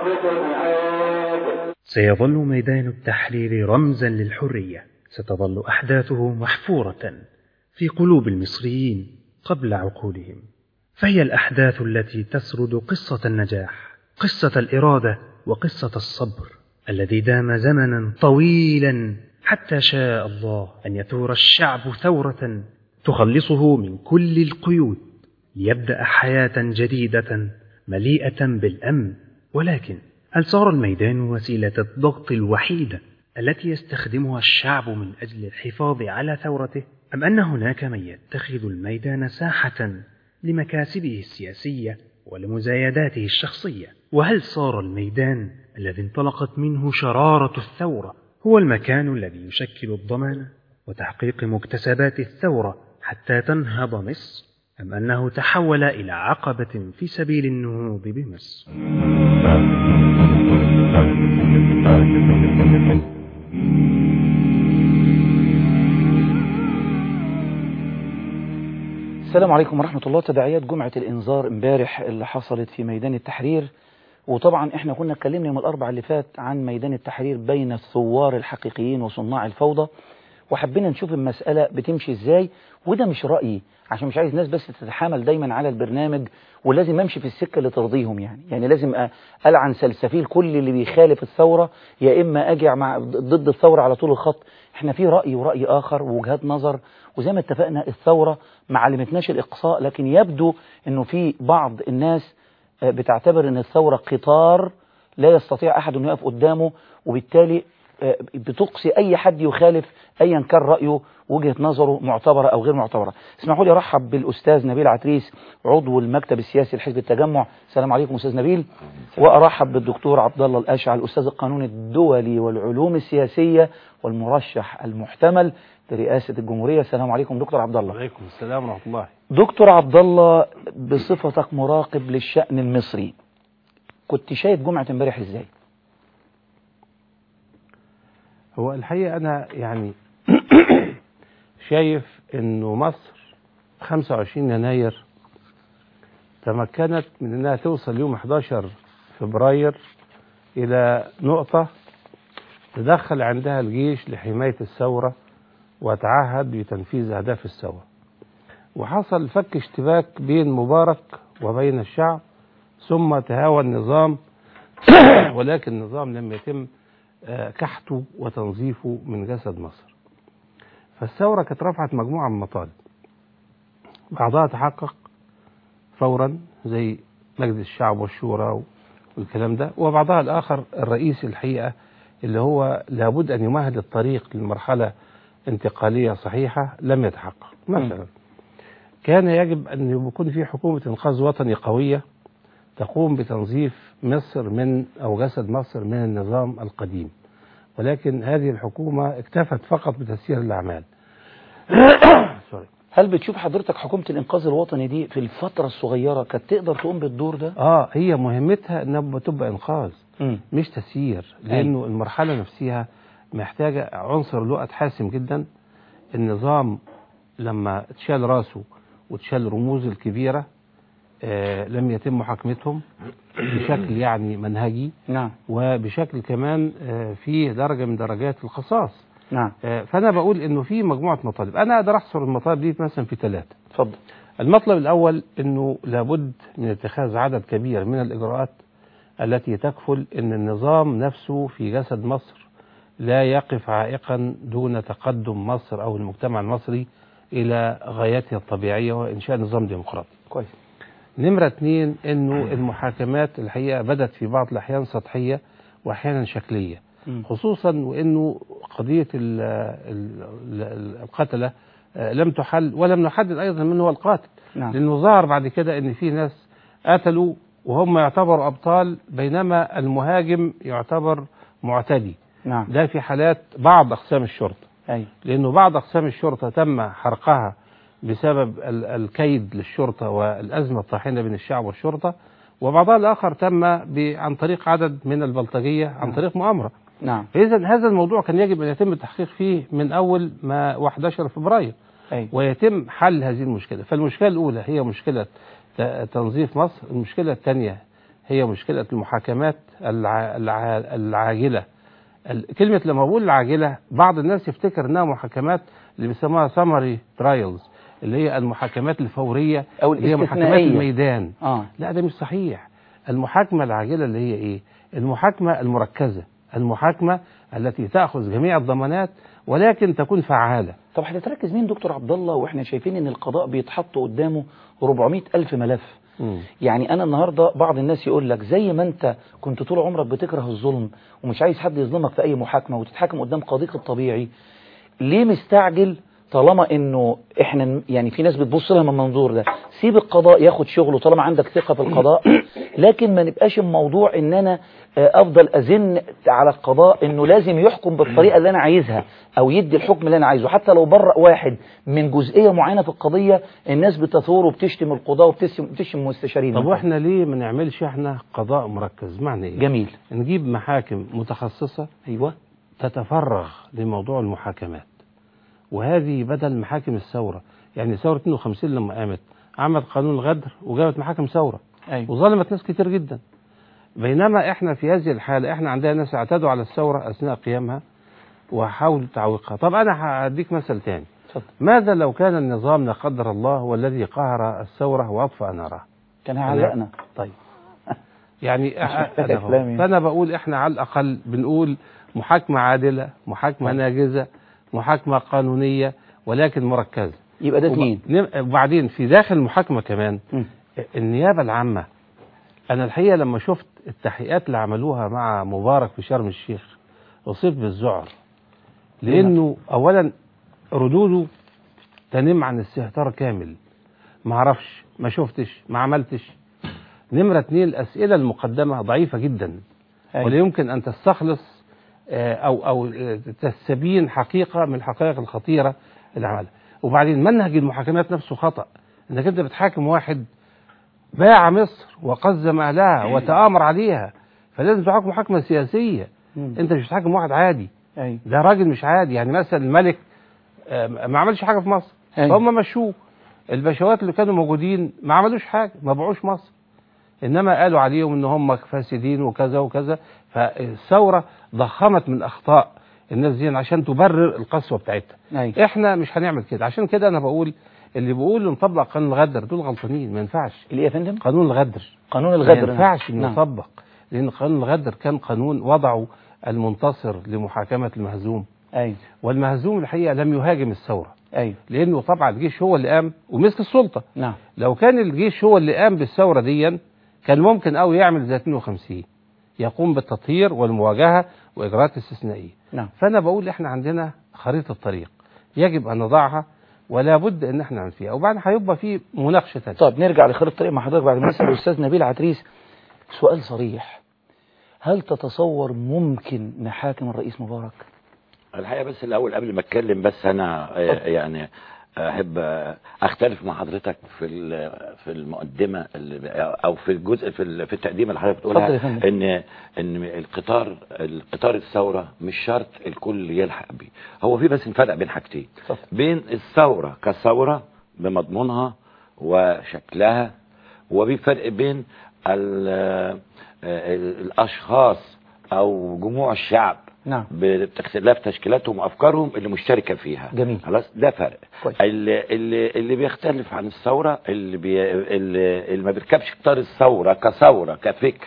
سيظل ميدان التحرير رمزا للحرية ستظل أحداثه محفورة في قلوب المصريين قبل عقولهم فهي الأحداث التي تسرد قصة النجاح قصة الإرادة وقصة الصبر الذي دام زمنا طويلا حتى شاء الله أن يثور الشعب ثورة تخلصه من كل القيود ليبدأ حياة جديدة مليئة بالأمن ولكن هل صار الميدان وسيلة الضغط الوحيدة التي يستخدمها الشعب من أجل الحفاظ على ثورته أم أن هناك من يتخذ الميدان ساحة لمكاسبه السياسية ولمزايداته الشخصية وهل صار الميدان الذي انطلقت منه شرارة الثورة هو المكان الذي يشكل الضمان وتحقيق مكتسبات الثورة حتى تنهض مصر أم أنه تحول إلى عقبة في سبيل النهوض بمصر السلام عليكم ورحمة الله تداعيات جمعة الإنذار امبارح اللي حصلت في ميدان التحرير وطبعا احنا كنا اتكلمنا يوم الأربع اللي فات عن ميدان التحرير بين الثوار الحقيقيين وصناع الفوضى وحبينا نشوف المسألة بتمشي ازاي وده مش رأيي عشان مش عايز الناس بس تتحامل دايما على البرنامج ولازم امشي في السكة اللي ترضيهم يعني يعني لازم ألعن سلسفيل كل اللي بيخالف الثورة يا إما أجي مع ضد الثورة على طول الخط احنا في رأي ورأي آخر ووجهات نظر وزي ما اتفقنا الثورة ما علمتناش الإقصاء لكن يبدو أنه في بعض الناس بتعتبر أن الثورة قطار لا يستطيع أحد أن يقف قدامه وبالتالي بتقصي أي حد يخالف أيا كان رأيه وجهة نظره معتبرة أو غير معتبرة اسمحوا لي أرحب بالأستاذ نبيل عتريس عضو المكتب السياسي لحزب التجمع السلام عليكم أستاذ نبيل وأرحب بالدكتور عبد الله الأشعل الأستاذ القانون الدولي والعلوم السياسية والمرشح المحتمل لرئاسة الجمهورية السلام عليكم دكتور عبد الله وعليكم السلام ورحمة الله دكتور عبد الله بصفتك مراقب للشأن المصري كنت شايف جمعة امبارح ازاي هو الحقيقة أنا يعني شايف إنه مصر 25 يناير تمكنت من إنها توصل يوم 11 فبراير إلى نقطة تدخل عندها الجيش لحماية الثورة وتعهد بتنفيذ أهداف الثورة وحصل فك اشتباك بين مبارك وبين الشعب ثم تهاوى النظام ولكن النظام لم يتم كحته وتنظيفه من جسد مصر فالثورة كانت رفعت مجموعة من المطالب بعضها تحقق فورا زي مجلس الشعب والشورى والكلام ده وبعضها الآخر الرئيس الحقيقة اللي هو لابد أن يمهد الطريق للمرحلة انتقالية صحيحة لم يتحقق مثلا كان يجب أن يكون في حكومة إنقاذ وطني قوية تقوم بتنظيف مصر من أو جسد مصر من النظام القديم ولكن هذه الحكومة اكتفت فقط بتسيير الأعمال هل بتشوف حضرتك حكومة الإنقاذ الوطني دي في الفترة الصغيرة كانت تقدر تقوم بالدور ده؟ آه هي مهمتها إنها تبقى إنقاذ م. مش تسيير لأنه المرحلة نفسها محتاجة عنصر لقط حاسم جدا النظام لما اتشال راسه واتشال رموز الكبيرة آه لم يتم محاكمتهم بشكل يعني منهجي نعم وبشكل كمان آه فيه درجة من درجات القصاص نعم آه فأنا بقول إنه في مجموعة مطالب أنا أقدر أحصر المطالب دي مثلا في ثلاثة اتفضل المطلب الأول إنه لابد من اتخاذ عدد كبير من الإجراءات التي تكفل إن النظام نفسه في جسد مصر لا يقف عائقا دون تقدم مصر أو المجتمع المصري إلى غايته الطبيعية وإنشاء نظام ديمقراطي كويس نمرة اثنين انه المحاكمات الحقيقة بدت في بعض الأحيان سطحية وأحيانا شكلية م. خصوصا وانه قضية ال ال ال القتلة آه، لم تحل ولم نحدد أيضا من هو القاتل نعم لأنه ظهر بعد كده ان في ناس قتلوا وهم يعتبروا أبطال بينما المهاجم يعتبر معتدي نعم ده في حالات بعض أقسام الشرطة أي لأنه بعض أقسام الشرطة تم حرقها بسبب ال- الكيد للشرطة والأزمة الطاحنة بين الشعب والشرطة وبعضها الآخر تم ب- عن طريق عدد من البلطجية عن طريق مؤامرة نعم إذا هذا الموضوع كان يجب أن يتم التحقيق فيه من أول ما 11 فبراير أي ويتم حل هذه المشكلة فالمشكلة الأولى هي مشكلة ت- تنظيف مصر المشكلة الثانية هي مشكلة المحاكمات الع... الع... العاجلة ال- كلمة لما بقول العاجلة بعض الناس يفتكر انها محاكمات اللي بيسموها سمري ترايلز اللي هي المحاكمات الفورية أو اللي هي محاكمات الاستثنائية. الميدان اه لا ده مش صحيح المحاكمة العاجلة اللي هي ايه المحاكمة المركزة المحاكمة التي تأخذ جميع الضمانات ولكن تكون فعالة طب هتتركز مين دكتور عبد الله واحنا شايفين ان القضاء بيتحط قدامه 400 الف ملف مم. يعني انا النهارده بعض الناس يقول لك زي ما انت كنت طول عمرك بتكره الظلم ومش عايز حد يظلمك في اي محاكمه وتتحاكم قدام قاضيك الطبيعي ليه مستعجل طالما انه احنا ن- يعني في ناس بتبص لها من المنظور ده سيب القضاء ياخد شغله طالما عندك ثقه في القضاء لكن ما نبقاش الموضوع ان انا آه، افضل ازن على القضاء انه لازم يحكم بالطريقه اللي انا عايزها او يدي الحكم اللي انا عايزه حتى لو برأ واحد من جزئيه معينه في القضيه الناس بتثور وبتشتم القضاء وبتشتم بتشتم المستشارين طب واحنا ليه ما نعملش احنا قضاء مركز معنى ايه جميل نجيب محاكم متخصصة ايوه تتفرغ لموضوع المحاكمات وهذه بدل محاكم الثورة يعني ثورة 52 لما قامت عملت قانون الغدر وجابت محاكم ثورة ايوه وظلمت ناس كتير جدا بينما احنا في هذه الحالة احنا عندنا ناس اعتدوا على الثورة اثناء قيامها وحاولوا تعويقها طب انا هديك مثل تاني اتفضل ماذا لو كان النظام لا قدر الله هو الذي قهر الثورة واطفأ نارها كان هيعلقنا طيب يعني أ- أ- محتاج أنا هو. كلام يعني. فانا بقول احنا على الاقل بنقول محاكمه عادله محاكمه طيب. ناجزه محاكمه قانونيه ولكن مركزه يبقى ده وب- اثنين نم- وبعدين في داخل المحاكمه كمان مم. النيابه العامه انا الحقيقه لما شفت التحقيقات اللي عملوها مع مبارك في شرم الشيخ اصيب بالذعر لانه اولا ردوده تنم عن استهتار كامل ما اعرفش ما شفتش ما عملتش نمرة اتنين الأسئلة المقدمة ضعيفة جدا أيوة. ولا يمكن أن تستخلص آه، أو أو آه، تستبين حقيقة من الحقائق الخطيرة اللي عملها وبعدين منهج المحاكمات نفسه خطأ انك انت بتحاكم واحد باع مصر وقزم اهلها وتآمر عليها فلازم تحاكم محاكمة سياسية مم. انت مش بتحاكم واحد عادي ايوه ده راجل مش عادي يعني مثلا الملك آه، ما عملش حاجة في مصر أيوة. فهم مشوه البشوات اللي كانوا موجودين ما عملوش حاجة ما باعوش مصر انما قالوا عليهم ان هم فاسدين وكذا وكذا فالثورة ضخمت من اخطاء الناس دي عشان تبرر القسوة بتاعتها ايوه احنا مش هنعمل كده عشان كده انا بقول اللي بيقول نطبق قانون الغدر دول غلطانين ما ينفعش اللي إيه يا فندم قانون الغدر قانون ما الغدر ينفعش انه نعم. يطبق لان قانون الغدر كان قانون وضعه المنتصر لمحاكمة المهزوم ايوه والمهزوم الحقيقة لم يهاجم الثورة ايوه لانه طبعا الجيش هو اللي قام ومسك السلطة نعم لو كان الجيش هو اللي قام بالثورة دي كان ممكن قوي يعمل زي 52 يقوم بالتطهير والمواجهة وإجراءات استثنائية نعم فأنا بقول إحنا عندنا خريطة طريق يجب أن نضعها ولا بد أن إحنا نعمل فيها وبعدين هيبقى في مناقشة تانية طيب نرجع لخريطة الطريق مع حضرتك بعد ما نسأل الأستاذ نبيل عتريس سؤال صريح هل تتصور ممكن نحاكم الرئيس مبارك؟ الحقيقه بس الاول قبل ما اتكلم بس انا آه، يعني احب آه، اختلف مع حضرتك في ال- في المقدمه اللي- او في الجزء في ال- في التقديم اللي حضرتك اتفضل يا بتقولها فندم. ان ان القطار القطار الثوره مش شرط الكل يلحق بيه هو في بس فرق بين حاجتين اتفضل. بين الثوره كثوره بمضمونها وشكلها وفي فرق بين ال- آه، الاشخاص او جموع الشعب نعم باختلاف تشكيلاتهم وافكارهم اللي مشتركه فيها جميل. خلاص ده فرق كويس. اللي, اللي, اللي بيختلف عن الثوره اللي, بي اللي, اللي ما بيركبش قطار الثوره كثوره كفكر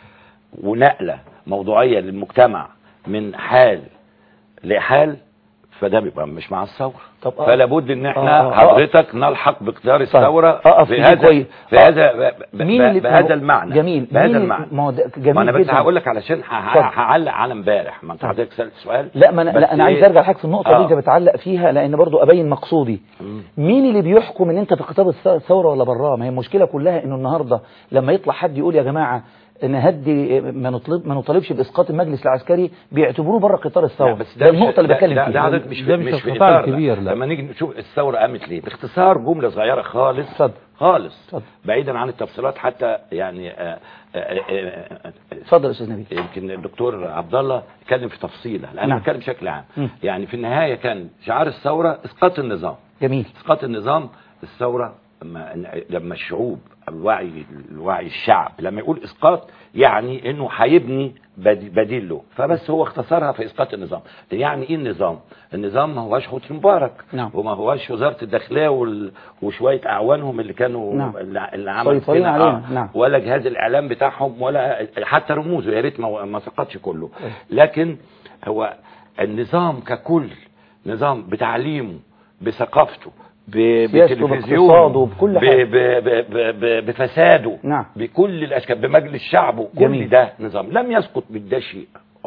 ونقله موضوعيه للمجتمع من حال لحال فده بيبقى مش مع الثوره طب آه. فلا بد ان احنا آه، آه، آه. حضرتك نلحق بقطار الثوره أقف في دي هذا كويس. في آه. هذا ب- ب- مين اللي بهذا المعنى جميل بهذا مين المعنى ما هو ده جميل ما انا بس جدا. هقول لك علشان ه- ه- اتفضل. هعلق على امبارح ما انت حضرتك سالت سؤال لا ما أنا, بس لا أنا عايز إيه؟ أرجع لحضرتك في النقطة دي آه. أنت بتعلق فيها لأن برضو أبين مقصودي مم. مين اللي بيحكم ان انت في خطاب الث- الثوره ولا براه ما هي المشكله كلها انه النهارده لما يطلع حد يقول يا جماعه نهدي ما نطلب ما نطالبش باسقاط المجلس العسكري بيعتبروه بره قطار الثوره لا بس ده, ده النقطه اللي بتكلم ده, فيها ده حضرتك مش ده في مش مش في القطاع إطار ده. الكبير، لا. لما نيجي نشوف الثوره قامت ليه باختصار جمله صغيره خالص اتفضل. خالص اتفضل. بعيدا عن التفصيلات حتى يعني آه، آه، آه، آه، اتفضل يا استاذ نبيل يمكن الدكتور عبد الله اتكلم في تفصيله لان نعم. نعم. بتكلم بشكل عام مم. يعني في النهايه كان شعار الثوره اسقاط النظام جميل اسقاط النظام الثوره لما لما الشعوب الوعي الوعي الشعب لما يقول اسقاط يعني انه هيبني بدي- بديل له فبس هو اختصرها في اسقاط النظام يعني ايه النظام النظام ما هواش حسني مبارك نعم. وما هواش وزاره الداخليه وال... وشويه اعوانهم اللي كانوا نعم. اللي اللي عملوا سيطرين فينا، علينا، نعم. ولا جهاز الاعلام بتاعهم ولا حتى رموزه يا ريت ما ما سقطش كله لكن هو النظام ككل نظام بتعليمه بثقافته ب- سياسته، بتلفزيونه باقتصاده، بكل ب- حاجة. ب- ب- ب- ب- بفساده نعم. بكل الاشكال بمجلس شعبه جميل. كل ده نظام لم يسقط بالده شيء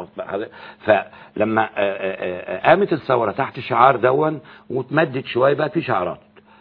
فلما آه، آه، آه، قامت الثوره تحت شعار دون وتمدد شويه بقى في شعارات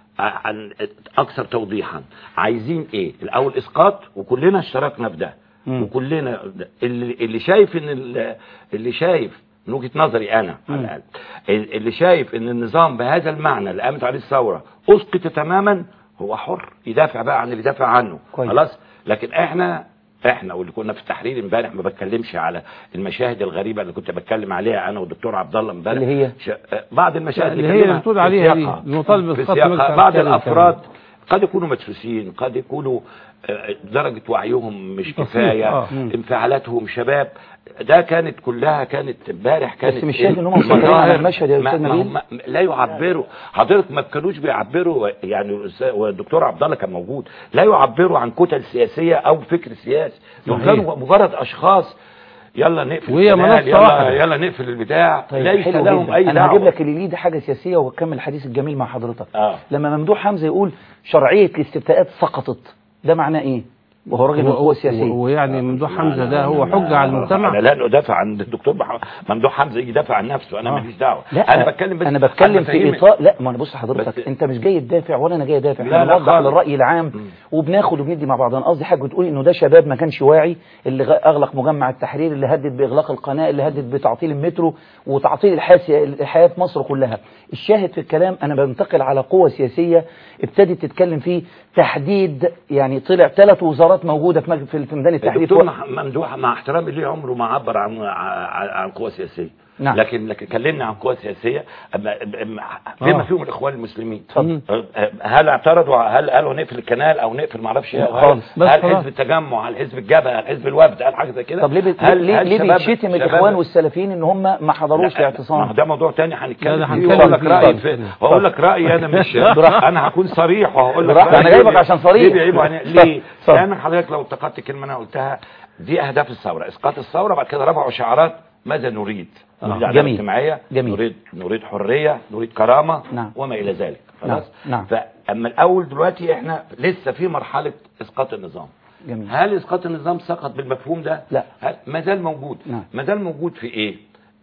عن اكثر توضيحا عايزين ايه الاول اسقاط وكلنا اشتركنا في ده مم. وكلنا اللي, اللي شايف ان ال- اللي شايف من وجهه نظري انا على مم. الاقل اللي شايف ان النظام بهذا المعنى اللي قامت عليه الثوره اسقط تماما هو حر يدافع بقى عن اللي يدافع عنه كويس. خلاص لكن احنا احنا واللي كنا في التحرير امبارح ما بتكلمش على المشاهد الغريبه اللي كنت بتكلم عليها انا والدكتور عبد الله امبارح اللي هي؟ ش... بعض المشاهد اللي هي كلمها اللي بتقول في عليها دي، سياقها. المطالبة في بإسقاط سياقها. مجلس بعض عسكري الافراد كمان. قد يكونوا مدسوسين قد يكونوا آه، درجة وعيهم مش بسيط، كفاية آه. مم. انفعالاتهم شباب ده كانت كلها كانت امبارح كانت بس مش شايف إن هم مسيطرين على المشهد يا ما- أستاذ ما نبيل؟ هم لا يعبروا حضرتك ما كانوش بيعبروا يعني الأستاذ- والدكتور عبد الله كان موجود لا يعبروا عن كتل سياسيه او فكر سياسي دول صحيح. كانوا مجرد اشخاص يلا نقفل وهي القناة، منصة يلا واحدة. يلا نقفل البتاع طيب ليس حلو لهم جدا اي انا هجيب دعوه لك اللي ليه دي حاجه سياسيه واكمل الحديث الجميل مع حضرتك اه لما ممدوح حمزه يقول شرعيه الاستفتاءات سقطت ده معناه ايه وهو راجل من القوى السياسيه ويعني ممدوح حمزه ده أنا- هو أنا- حجه على انا المجتمع لا ادافع عن الدكتور مح- ممدوح حمزه يجي يدافع عن نفسه انا آه. ماليش دعوه لا انا بتكلم بس انا بتكلم عن في مفاهيم- اطار لا ما انا بص حضرتك بس- انت مش جاي تدافع ولا انا جاي ادافع لا، احنا لا بنوضح خالص. للراي العام مم. وبناخد وبندي مع بعض انا قصدي حاجه بتقول انه ده شباب ما كانش واعي اللي غ- اغلق مجمع التحرير اللي هدد باغلاق القناه اللي هدد بتعطيل المترو وتعطيل الحياه الحياه في مصر كلها الشاهد في الكلام انا بنتقل على قوه سياسيه ابتدت تتكلم في تحديد يعني طلع ثلاث وزارات موجوده في مج- في في ميدان التحرير الدكتور مح- ممدوح مع احترامي ليه عمره ما عبر عن عن, عن قوى سياسيه نعم. لكن لكن كلمنا عن قوى سياسيه أما- أما- آه. بما فيهم الاخوان المسلمين اتفضل. هل اعترضوا هل قالوا نقفل الكنال او نقفل ما اعرفش ايه لا أو هل- خالص. بس هل خلاص. حزب التجمع هل حزب الجبهه هل حزب الوفد هل حاجه زي كده طب ليه بت- هل ليه هل ليه شباب- بيتشتم شباب- الاخوان والسلفيين ان هم ما حضروش لا، ما هو الاعتصام ده موضوع تاني لا، هنتكلم ده فيه هنتكلم واقول لك فيه. رايي اتفضل. في واقول لك رايي انا مش براحتك. انا هكون صريح وهقول لك براحتك. رأيي. أنا جايبك عشان صريح. ليه بيعيبوا عن ليه؟ اتفضل. لان حضرتك لو التقطت كلمه انا قلتها دي اهداف الثوره اسقاط الثوره بعد كده رفعوا شعارات ماذا نريد؟ نريد عداله جميل. اجتماعيه جميل. نريد نريد حريه نريد كرامه نعم. وما الى ذلك نعم. خلاص نعم. فاما الاول دلوقتي احنا لسه في مرحله اسقاط النظام جميل هل اسقاط النظام سقط بالمفهوم ده؟ لا. هل- ما زال موجود نعم. ما زال موجود في ايه؟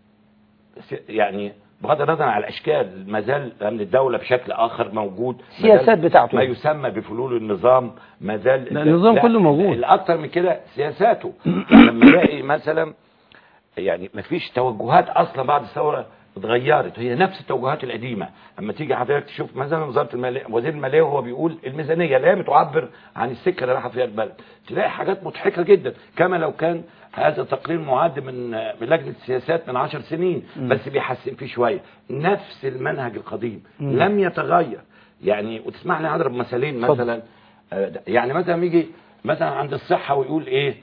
س- يعني بغض النظر عن الاشكال ما زال امن الدوله بشكل اخر موجود ما زال سياسات بتاعته. ما يسمى بفلول النظام ما زال لا، النظام كله موجود. الاكثر من كده سياساته يعني لما نلاقي مثلا يعني ما فيش توجهات اصلا بعد الثوره اتغيرت هي نفس التوجهات القديمه اما تيجي حضرتك تشوف مثلا وزاره الماليه وزير الماليه وهو بيقول الميزانيه اللي هي بتعبر عن السكه اللي رايحه فيها البلد تلاقي حاجات مضحكه جدا كما لو كان هذا تقرير معد من من لجنه السياسات من عشر سنين بس بيحسن فيه شويه نفس المنهج القديم لم يتغير يعني وتسمح لي اضرب مثالين اتفضل. مثلا آه، يعني مثلا يجي مثلا عند الصحه ويقول ايه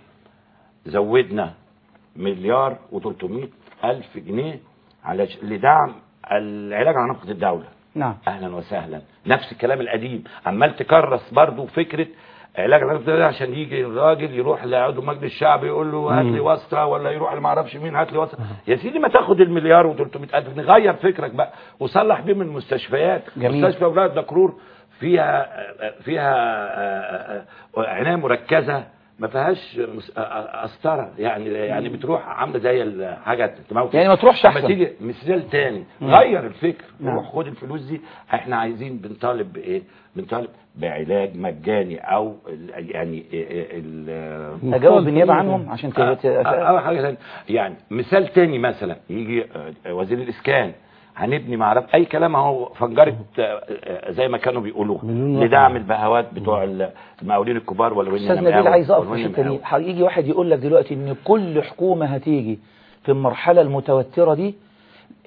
زودنا مليار و300 الف جنيه على لدعم العلاج عن نفقه الدوله نعم اهلا وسهلا نفس الكلام القديم عمال تكرس برضو فكره علاج عن نفقه الدوله عشان يجي الراجل يروح لعضو مجلس الشعب يقول له هات لي واسطه ولا يروح لما اعرفش مين هات لي واسطه يا سيدي ما تاخد المليار و300 الف نغير فكرك بقى وصلح بيه من المستشفيات جميل. مستشفى اولاد دكرور فيها فيها عنايه مركزه ما فيهاش مس- قسطره يعني يعني بتروح عامله زي الحاجه تموت يعني ما تروحش لما أحسن. تيجي مثال تاني غير الفكر نعم. روح خد الفلوس دي احنا عايزين بنطالب بايه بنطالب بعلاج مجاني او ال- يعني ال- اجاوب بالنيابه عنهم عشان آه، ت- آه، آه، حاجه ثانيه يعني مثال تاني مثلا يجي آه، وزير الاسكان هنبني معرف اي كلام اهو فجرت آه، آه، زي ما كانوا بيقولوا مليون واحد. لدعم البهوات بتوع المقاولين الكبار ولو استاذ اننا نبيل مقاول عايز اقف ولو في إننا الحته دي مقاول. هيجي واحد يقول لك دلوقتي ان كل حكومه هتيجي في المرحله المتوتره دي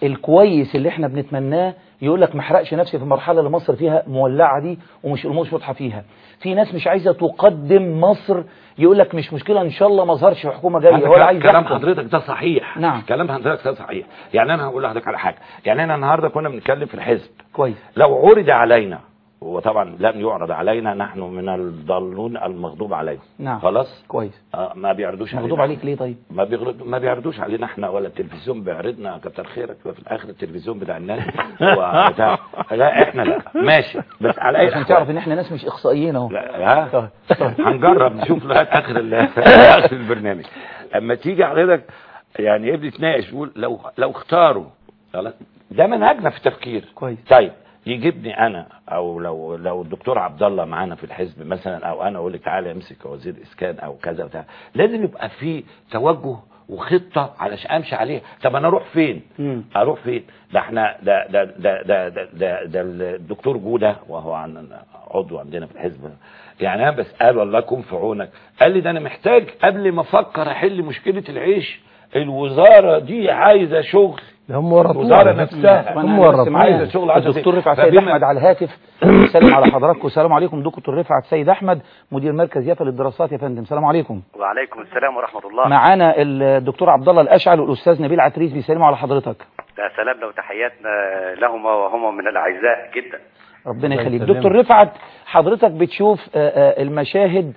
الكويس اللي احنا بنتمناه يقول لك ما احرقش نفسي في المرحله اللي مصر فيها مولعه دي ومش الامور مش واضحه فيها في ناس مش عايزه تقدم مصر يقول لك مش مشكله ان شاء الله ما ظهرش حكومه جايه هذا ولا كلام- عايز كلام يحكم. حضرتك ده صحيح نعم. كلام حضرتك ده صحيح يعني انا هقول لحضرتك على حاجه يعني انا النهارده كنا بنتكلم في الحزب كويس لو عرض علينا وطبعا لم يعرض علينا نحن من الضالون المغضوب عليهم نعم. خلاص كويس آه ما بيعرضوش مغضوب علينا. عليك ليه طيب ما بيغرض ما بيعرضوش علينا احنا ولا التلفزيون بيعرضنا كتر خيرك وفي الاخر التلفزيون بتاع الناس هو بتاع لا احنا لا ماشي بس على اي عشان الأحوال. تعرف ان احنا ناس مش اخصائيين اهو لا ها طيب. طيب. هنجرب نشوف لغايه اخر ال- اخر البرنامج اما تيجي حضرتك يعني يبدي تناقش يقول لو لو اختاروا خلاص ده منهجنا في التفكير كويس. طيب يجيبني انا او لو لو الدكتور عبد الله معانا في الحزب مثلا او انا اقول لك تعالى امسك وزير اسكان او كذا وبتاع لازم يبقى في توجه وخطه علشان امشي عليها طب انا اروح فين مم. اروح فين ده احنا ده ده ده ده ده, ده, ده الدكتور جوده وهو عن عضو عندنا في الحزب يعني انا بساله الله يكون في عونك قال لي ده انا محتاج قبل ما افكر احل مشكله العيش الوزاره دي عايزه شغل ده هم ورطوها الوزاره على نفسها فكرة. طبعاً هم أنا بس ورطوها معايا شغل عايز الدكتور أسيب. رفعت سيد فبما- احمد على الهاتف سلام على حضراتكم السلام عليكم دكتور رفعت سيد احمد مدير مركز يافا للدراسات يا فندم السلام عليكم وعليكم السلام ورحمة الله معانا الدكتور عبد الله الاشعل والاستاذ نبيل عتريس بيسلموا على حضرتك ده سلامنا وتحياتنا لهما وهما من الأعزاء جدا ربنا الله يخليك يسلمك. دكتور رفعت حضرتك بتشوف آه، آه، المشاهد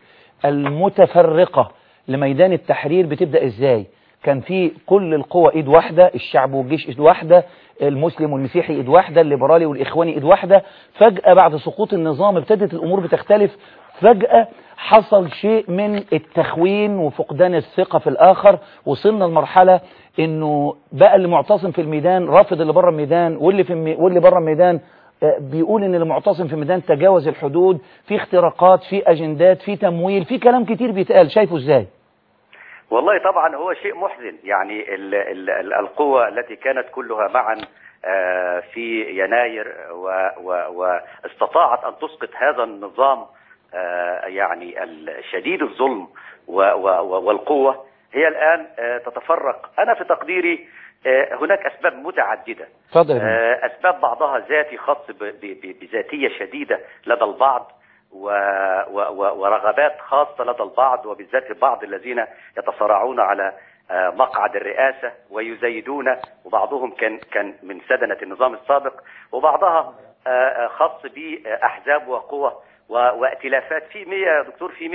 المتفرقة لميدان التحرير بتبدأ ازاي كان في كل القوى ايد واحدة الشعب والجيش ايد واحدة المسلم والمسيحي ايد واحدة الليبرالي والاخواني ايد واحدة فجأة بعد سقوط النظام ابتدت الامور بتختلف فجأة حصل شيء من التخوين وفقدان الثقة في الاخر وصلنا لمرحلة انه بقى اللي معتصم في الميدان رافض اللي بره الميدان واللي في المي... واللي بره الميدان آه، بيقول ان المعتصم في الميدان تجاوز الحدود في اختراقات في اجندات في تمويل في كلام كتير بيتقال شايفه ازاي والله طبعا هو شيء محزن يعني ال ال ال القوى التي كانت كلها معا آه، في يناير و- و- واستطاعت أن تسقط هذا النظام آه، يعني شديد الظلم و- و- و- والقوة هي الآن آه، تتفرق أنا في تقديري آه، هناك أسباب متعددة اتفضل يا فندم. آه، أسباب بعضها ذاتي خاص ب- ب- ب- بذاتية شديدة لدى البعض و- و- و- ورغبات خاصة لدى البعض وبالذات البعض الذين يتصارعون على آه، مقعد الرئاسة ويزيدون وبعضهم كان كان من سدنة النظام السابق وبعضها آه، آه، خاص بأحزاب وقوى و- وائتلافات في 100 يا دكتور في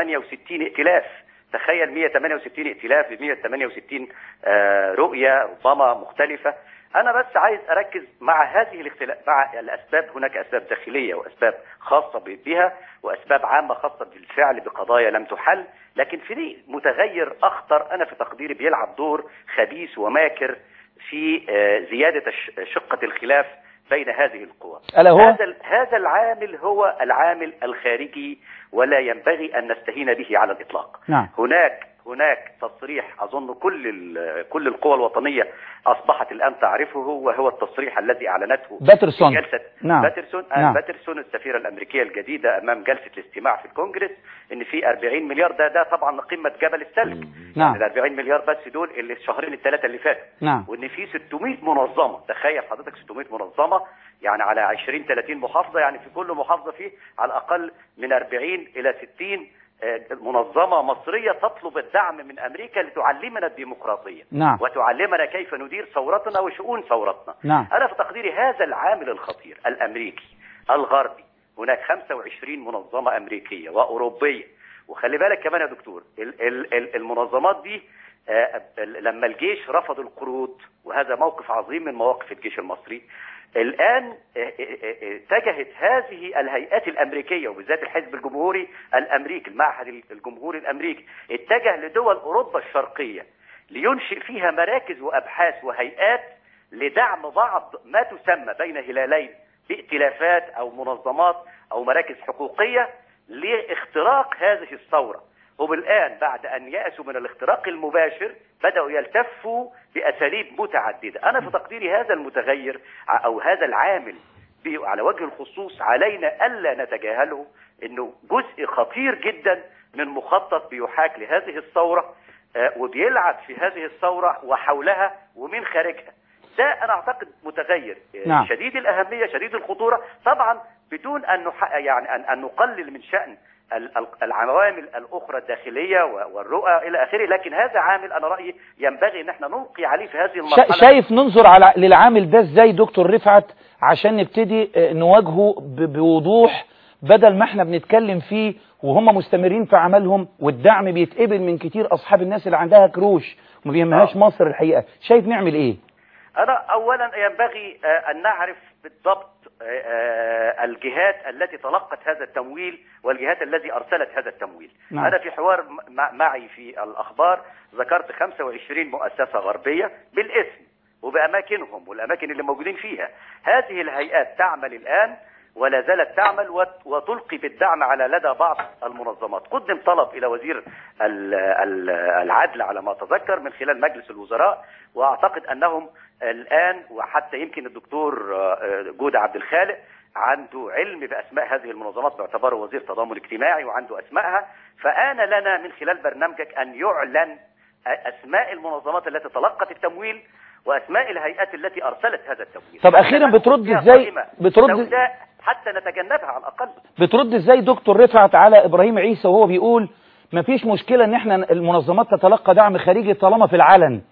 168 ائتلاف تخيل 168 ائتلاف ب 168 آه، رؤية ربما مختلفة أنا بس عايز أركز مع هذه الاختلاف مع الأسباب هناك أسباب داخلية وأسباب خاصة ب- بها وأسباب عامة خاصة بالفعل بقضايا لم تحل لكن في متغير أخطر أنا في تقديري بيلعب دور خبيث وماكر في آه، زيادة الش- شقة الخلاف بين هذه القوى ألا هو؟ هذا ال- هذا العامل هو العامل الخارجي ولا ينبغي أن نستهين به على الإطلاق نعم. هناك هناك تصريح اظن كل ال- كل القوى الوطنيه اصبحت الان تعرفه وهو التصريح الذي اعلنته باترسون. في جلسه نعم. باترسون آه نعم. باترسون السفيره الامريكيه الجديده امام جلسه الاستماع في الكونجرس ان في 40 مليار ده ده طبعا قمه جبل الثلج نعم. يعني ال 40 مليار بس دول اللي الشهرين الثلاثه اللي فاتوا نعم. وان في 600 منظمه تخيل حضرتك 600 منظمه يعني على 20 30 محافظه يعني في كل محافظه فيه على الاقل من 40 الى 60 آه، منظمه مصريه تطلب الدعم من امريكا لتعلمنا الديمقراطيه نعم. وتعلمنا كيف ندير ثورتنا وشؤون ثورتنا نعم. انا في تقديري هذا العامل الخطير الامريكي الغربي هناك 25 منظمه امريكيه واوروبيه وخلي بالك كمان يا دكتور ال- ال- ال- المنظمات دي آه، ال- لما الجيش رفض القروض وهذا موقف عظيم من مواقف الجيش المصري الآن آه، آه، آه، اتجهت هذه الهيئات الأمريكية وبالذات الحزب الجمهوري الأمريكي المعهد الجمهوري الأمريكي اتجه لدول أوروبا الشرقية لينشئ فيها مراكز وأبحاث وهيئات لدعم بعض ما تسمى بين هلالين بائتلافات أو منظمات أو مراكز حقوقية لاختراق هذه الثورة هم الآن بعد أن يأسوا من الاختراق المباشر بدأوا يلتفوا بأساليب متعددة أنا في تقديري هذا المتغير ع- أو هذا العامل ب- على وجه الخصوص علينا ألا نتجاهله أنه جزء خطير جدا من مخطط بيحاك لهذه الثورة آه، وبيلعب في هذه الثورة وحولها ومن خارجها ده انا اعتقد متغير نعم. شديد الاهميه شديد الخطوره طبعا بدون ان نح... يعني ان, أن نقلل من شان ال- ال- العوامل الاخرى الداخليه و- والرؤى الى اخره لكن هذا عامل انا رايي ينبغي ان احنا نلقي عليه في هذه المرحله شا- شايف ننظر على للعامل ده ازاي دكتور رفعت عشان نبتدي آه، نواجهه ب- بوضوح بدل ما احنا بنتكلم فيه وهم مستمرين في عملهم والدعم بيتقبل من كتير اصحاب الناس اللي عندها كروش وما بيهمهاش آه. مصر الحقيقه شايف نعمل ايه أنا أولا ينبغي آه، أن نعرف بالضبط آه، آه، الجهات التي تلقت هذا التمويل والجهات التي أرسلت هذا التمويل نعم. أنا في حوار م- معي في الأخبار ذكرت 25 مؤسسة غربية بالاسم وبأماكنهم والأماكن اللي موجودين فيها هذه الهيئات تعمل الآن ولا زالت تعمل وت- وتلقي بالدعم على لدى بعض المنظمات قدم طلب إلى وزير ال- ال- العدل على ما أتذكر من خلال مجلس الوزراء وأعتقد أنهم الآن وحتى يمكن الدكتور آه، جودة عبد الخالق عنده علم بأسماء هذه المنظمات باعتباره وزير تضامن اجتماعي وعنده أسمائها فآن لنا من خلال برنامجك أن يعلن أسماء المنظمات التي تلقت التمويل وأسماء الهيئات التي أرسلت هذا التمويل طب أخيراً بترد فيها إزاي- قائمة بترد- سوداء حتى نتجنبها على الأقل بترد ازاي دكتور رفعت على ابراهيم عيسى وهو بيقول مفيش مشكله ان احنا المنظمات تتلقى دعم خارجي طالما في العلن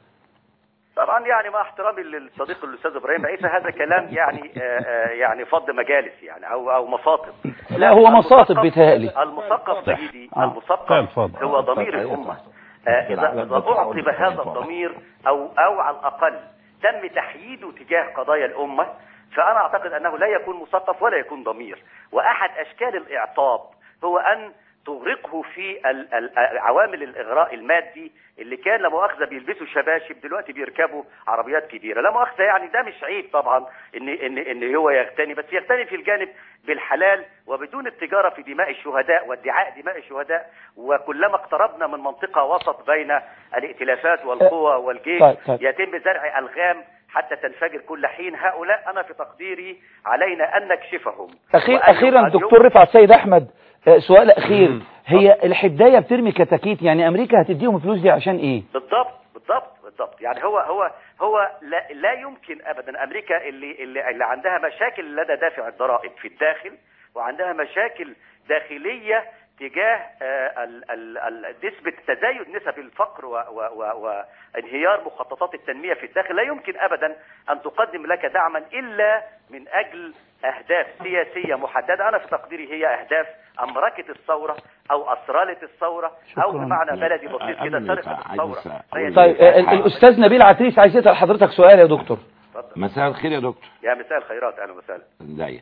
طبعا يعني مع احترامي للصديق الاستاذ ابراهيم عيسى هذا كلام يعني آه، آه، يعني فض مجالس يعني او او مصاطب لا هو مصاطب المثقف- بيتهيألي المثقف سيدي آه. المثقف اتفضل. هو ضمير الامه آه، اذا اذا اعطب هذا الضمير او او على الاقل تم تحييده تجاه قضايا الامه فانا اعتقد انه لا يكون مثقف ولا يكون ضمير واحد اشكال الاعطاب هو ان تغرقه في ال- ال- عوامل الاغراء المادي اللي كان لا مؤاخذه بيلبسوا شباشب دلوقتي بيركبوا عربيات كبيره لا مؤاخذه يعني ده مش عيب طبعا ان ان ان هو يغتني بس يغتني في الجانب بالحلال وبدون التجاره في دماء الشهداء وادعاء دماء الشهداء وكلما اقتربنا من منطقه وسط بين الائتلافات والقوى والجيش طيب، طيب. يتم زرع الغام حتى تنفجر كل حين هؤلاء انا في تقديري علينا ان نكشفهم أخير وأن- اخيرا وأن دكتور رفعت سيد احمد آه، سؤال اخير هي الحدايه بترمي كتاكيت يعني امريكا هتديهم الفلوس دي عشان ايه بالضبط بالضبط بالضبط يعني هو هو هو لا, لا يمكن ابدا امريكا اللي اللي, اللي عندها مشاكل لدى دافع الضرائب في الداخل وعندها مشاكل داخليه تجاه آه، ال- ال- ال- نسبة تزايد نسب الفقر و- و- و- وانهيار مخططات التنمية في الداخل لا يمكن أبدا أن تقدم لك دعما إلا من أجل أهداف سياسية محددة أنا في تقديري هي أهداف أمركة الثورة أو أسرلة الثورة أو شكراً. بمعنى بلدي بسيط كده قبل ما سرقة يبقى عايز الثورة أسأل. فهي دي طيب آه، ال- الاستاذ نبيل عتريس عايز يسال حضرتك سؤال يا دكتور اتفضل. مساء الخير يا دكتور يا مساء الخيرات أهلا وسهلا ازيك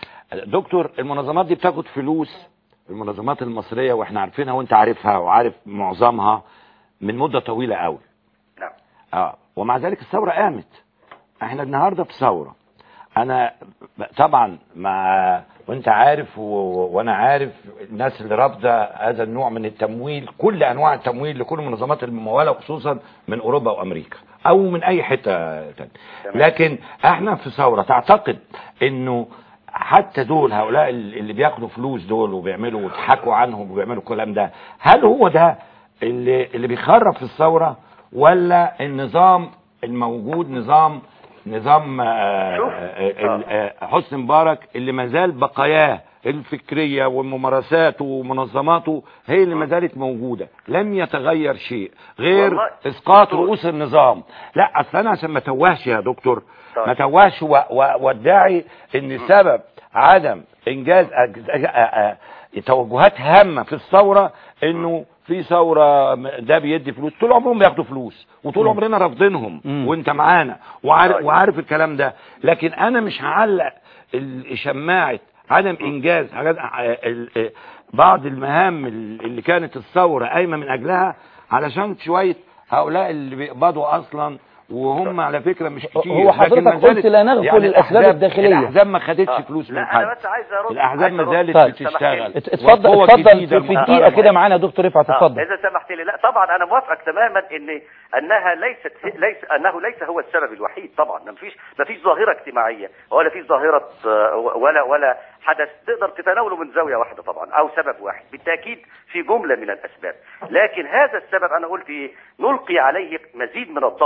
دكتور المنظمات دي بتاخد فلوس المنظمات المصرية واحنا عارفينها وانت عارفها وعارف معظمها من مدة طويلة قوي نعم اه ومع ذلك الثورة قامت احنا النهاردة في ثورة انا ب- طبعا مع وانت عارف و... وانا عارف الناس اللي رافضه هذا النوع من التمويل كل انواع التمويل لكل المنظمات المموله خصوصا من اوروبا وامريكا او من اي حته تانية تمام. لكن احنا في ثوره تعتقد انه حتى دول هؤلاء اللي بياخدوا فلوس دول وبيعملوا ويضحكوا عنهم وبيعملوا الكلام ده هل هو ده اللي اللي بيخرب في الثوره ولا النظام الموجود نظام نظام آه، شوف. آه، ال- آه، حسني مبارك اللي ما زال بقاياه الفكريه وممارساته ومنظماته هي اللي ما زالت موجوده لم يتغير شيء غير والله. اسقاط دكتور. رؤوس النظام لا اصل انا عشان ما توهش يا دكتور طيب. ما توهش و- و- وادعي ان سبب عدم انجاز أج- أج- آ- آ- توجهات هامه في الثوره انه في ثوره م- ده بيدي فلوس طول عمرهم بياخدوا فلوس وطول عمرنا رافضينهم مم. وانت معانا وعارف, طيب. وعارف الكلام ده لكن انا مش هعلق ال- شماعه عدم انجاز حاجات ع- ال- ال- بعض المهام ال- اللي كانت الثوره قايمه من اجلها علشان شويه هؤلاء اللي بيقبضوا اصلا وهم على فكره مش كتير هو حضرتك لكن ما قلت زالت- لا نغفل يعني الأسباب الأحزاب- الداخلية. الاحزاب ما خدتش آه. فلوس من لا حد انا بس عايز ارد الاحزاب عايز ما أرد. زالت طيب. بتشتغل ات- اتفضل والقوة اتفضل الجديدة في, في المحترمة. دقيقه كده معانا يا دكتور رفعت آه، اتفضل اذا سمحت لي لا طبعا انا موافقك تماما ان انها ليست ليس انه ليس هو السبب الوحيد طبعا ما فيش ما فيش ظاهره اجتماعيه ولا في ظاهره آه، ولا ولا حدث تقدر تتناوله من زاويه واحده طبعا او سبب واحد بالتاكيد في جمله من الاسباب لكن هذا السبب انا قلت ايه نلقي عليه مزيد من الضوء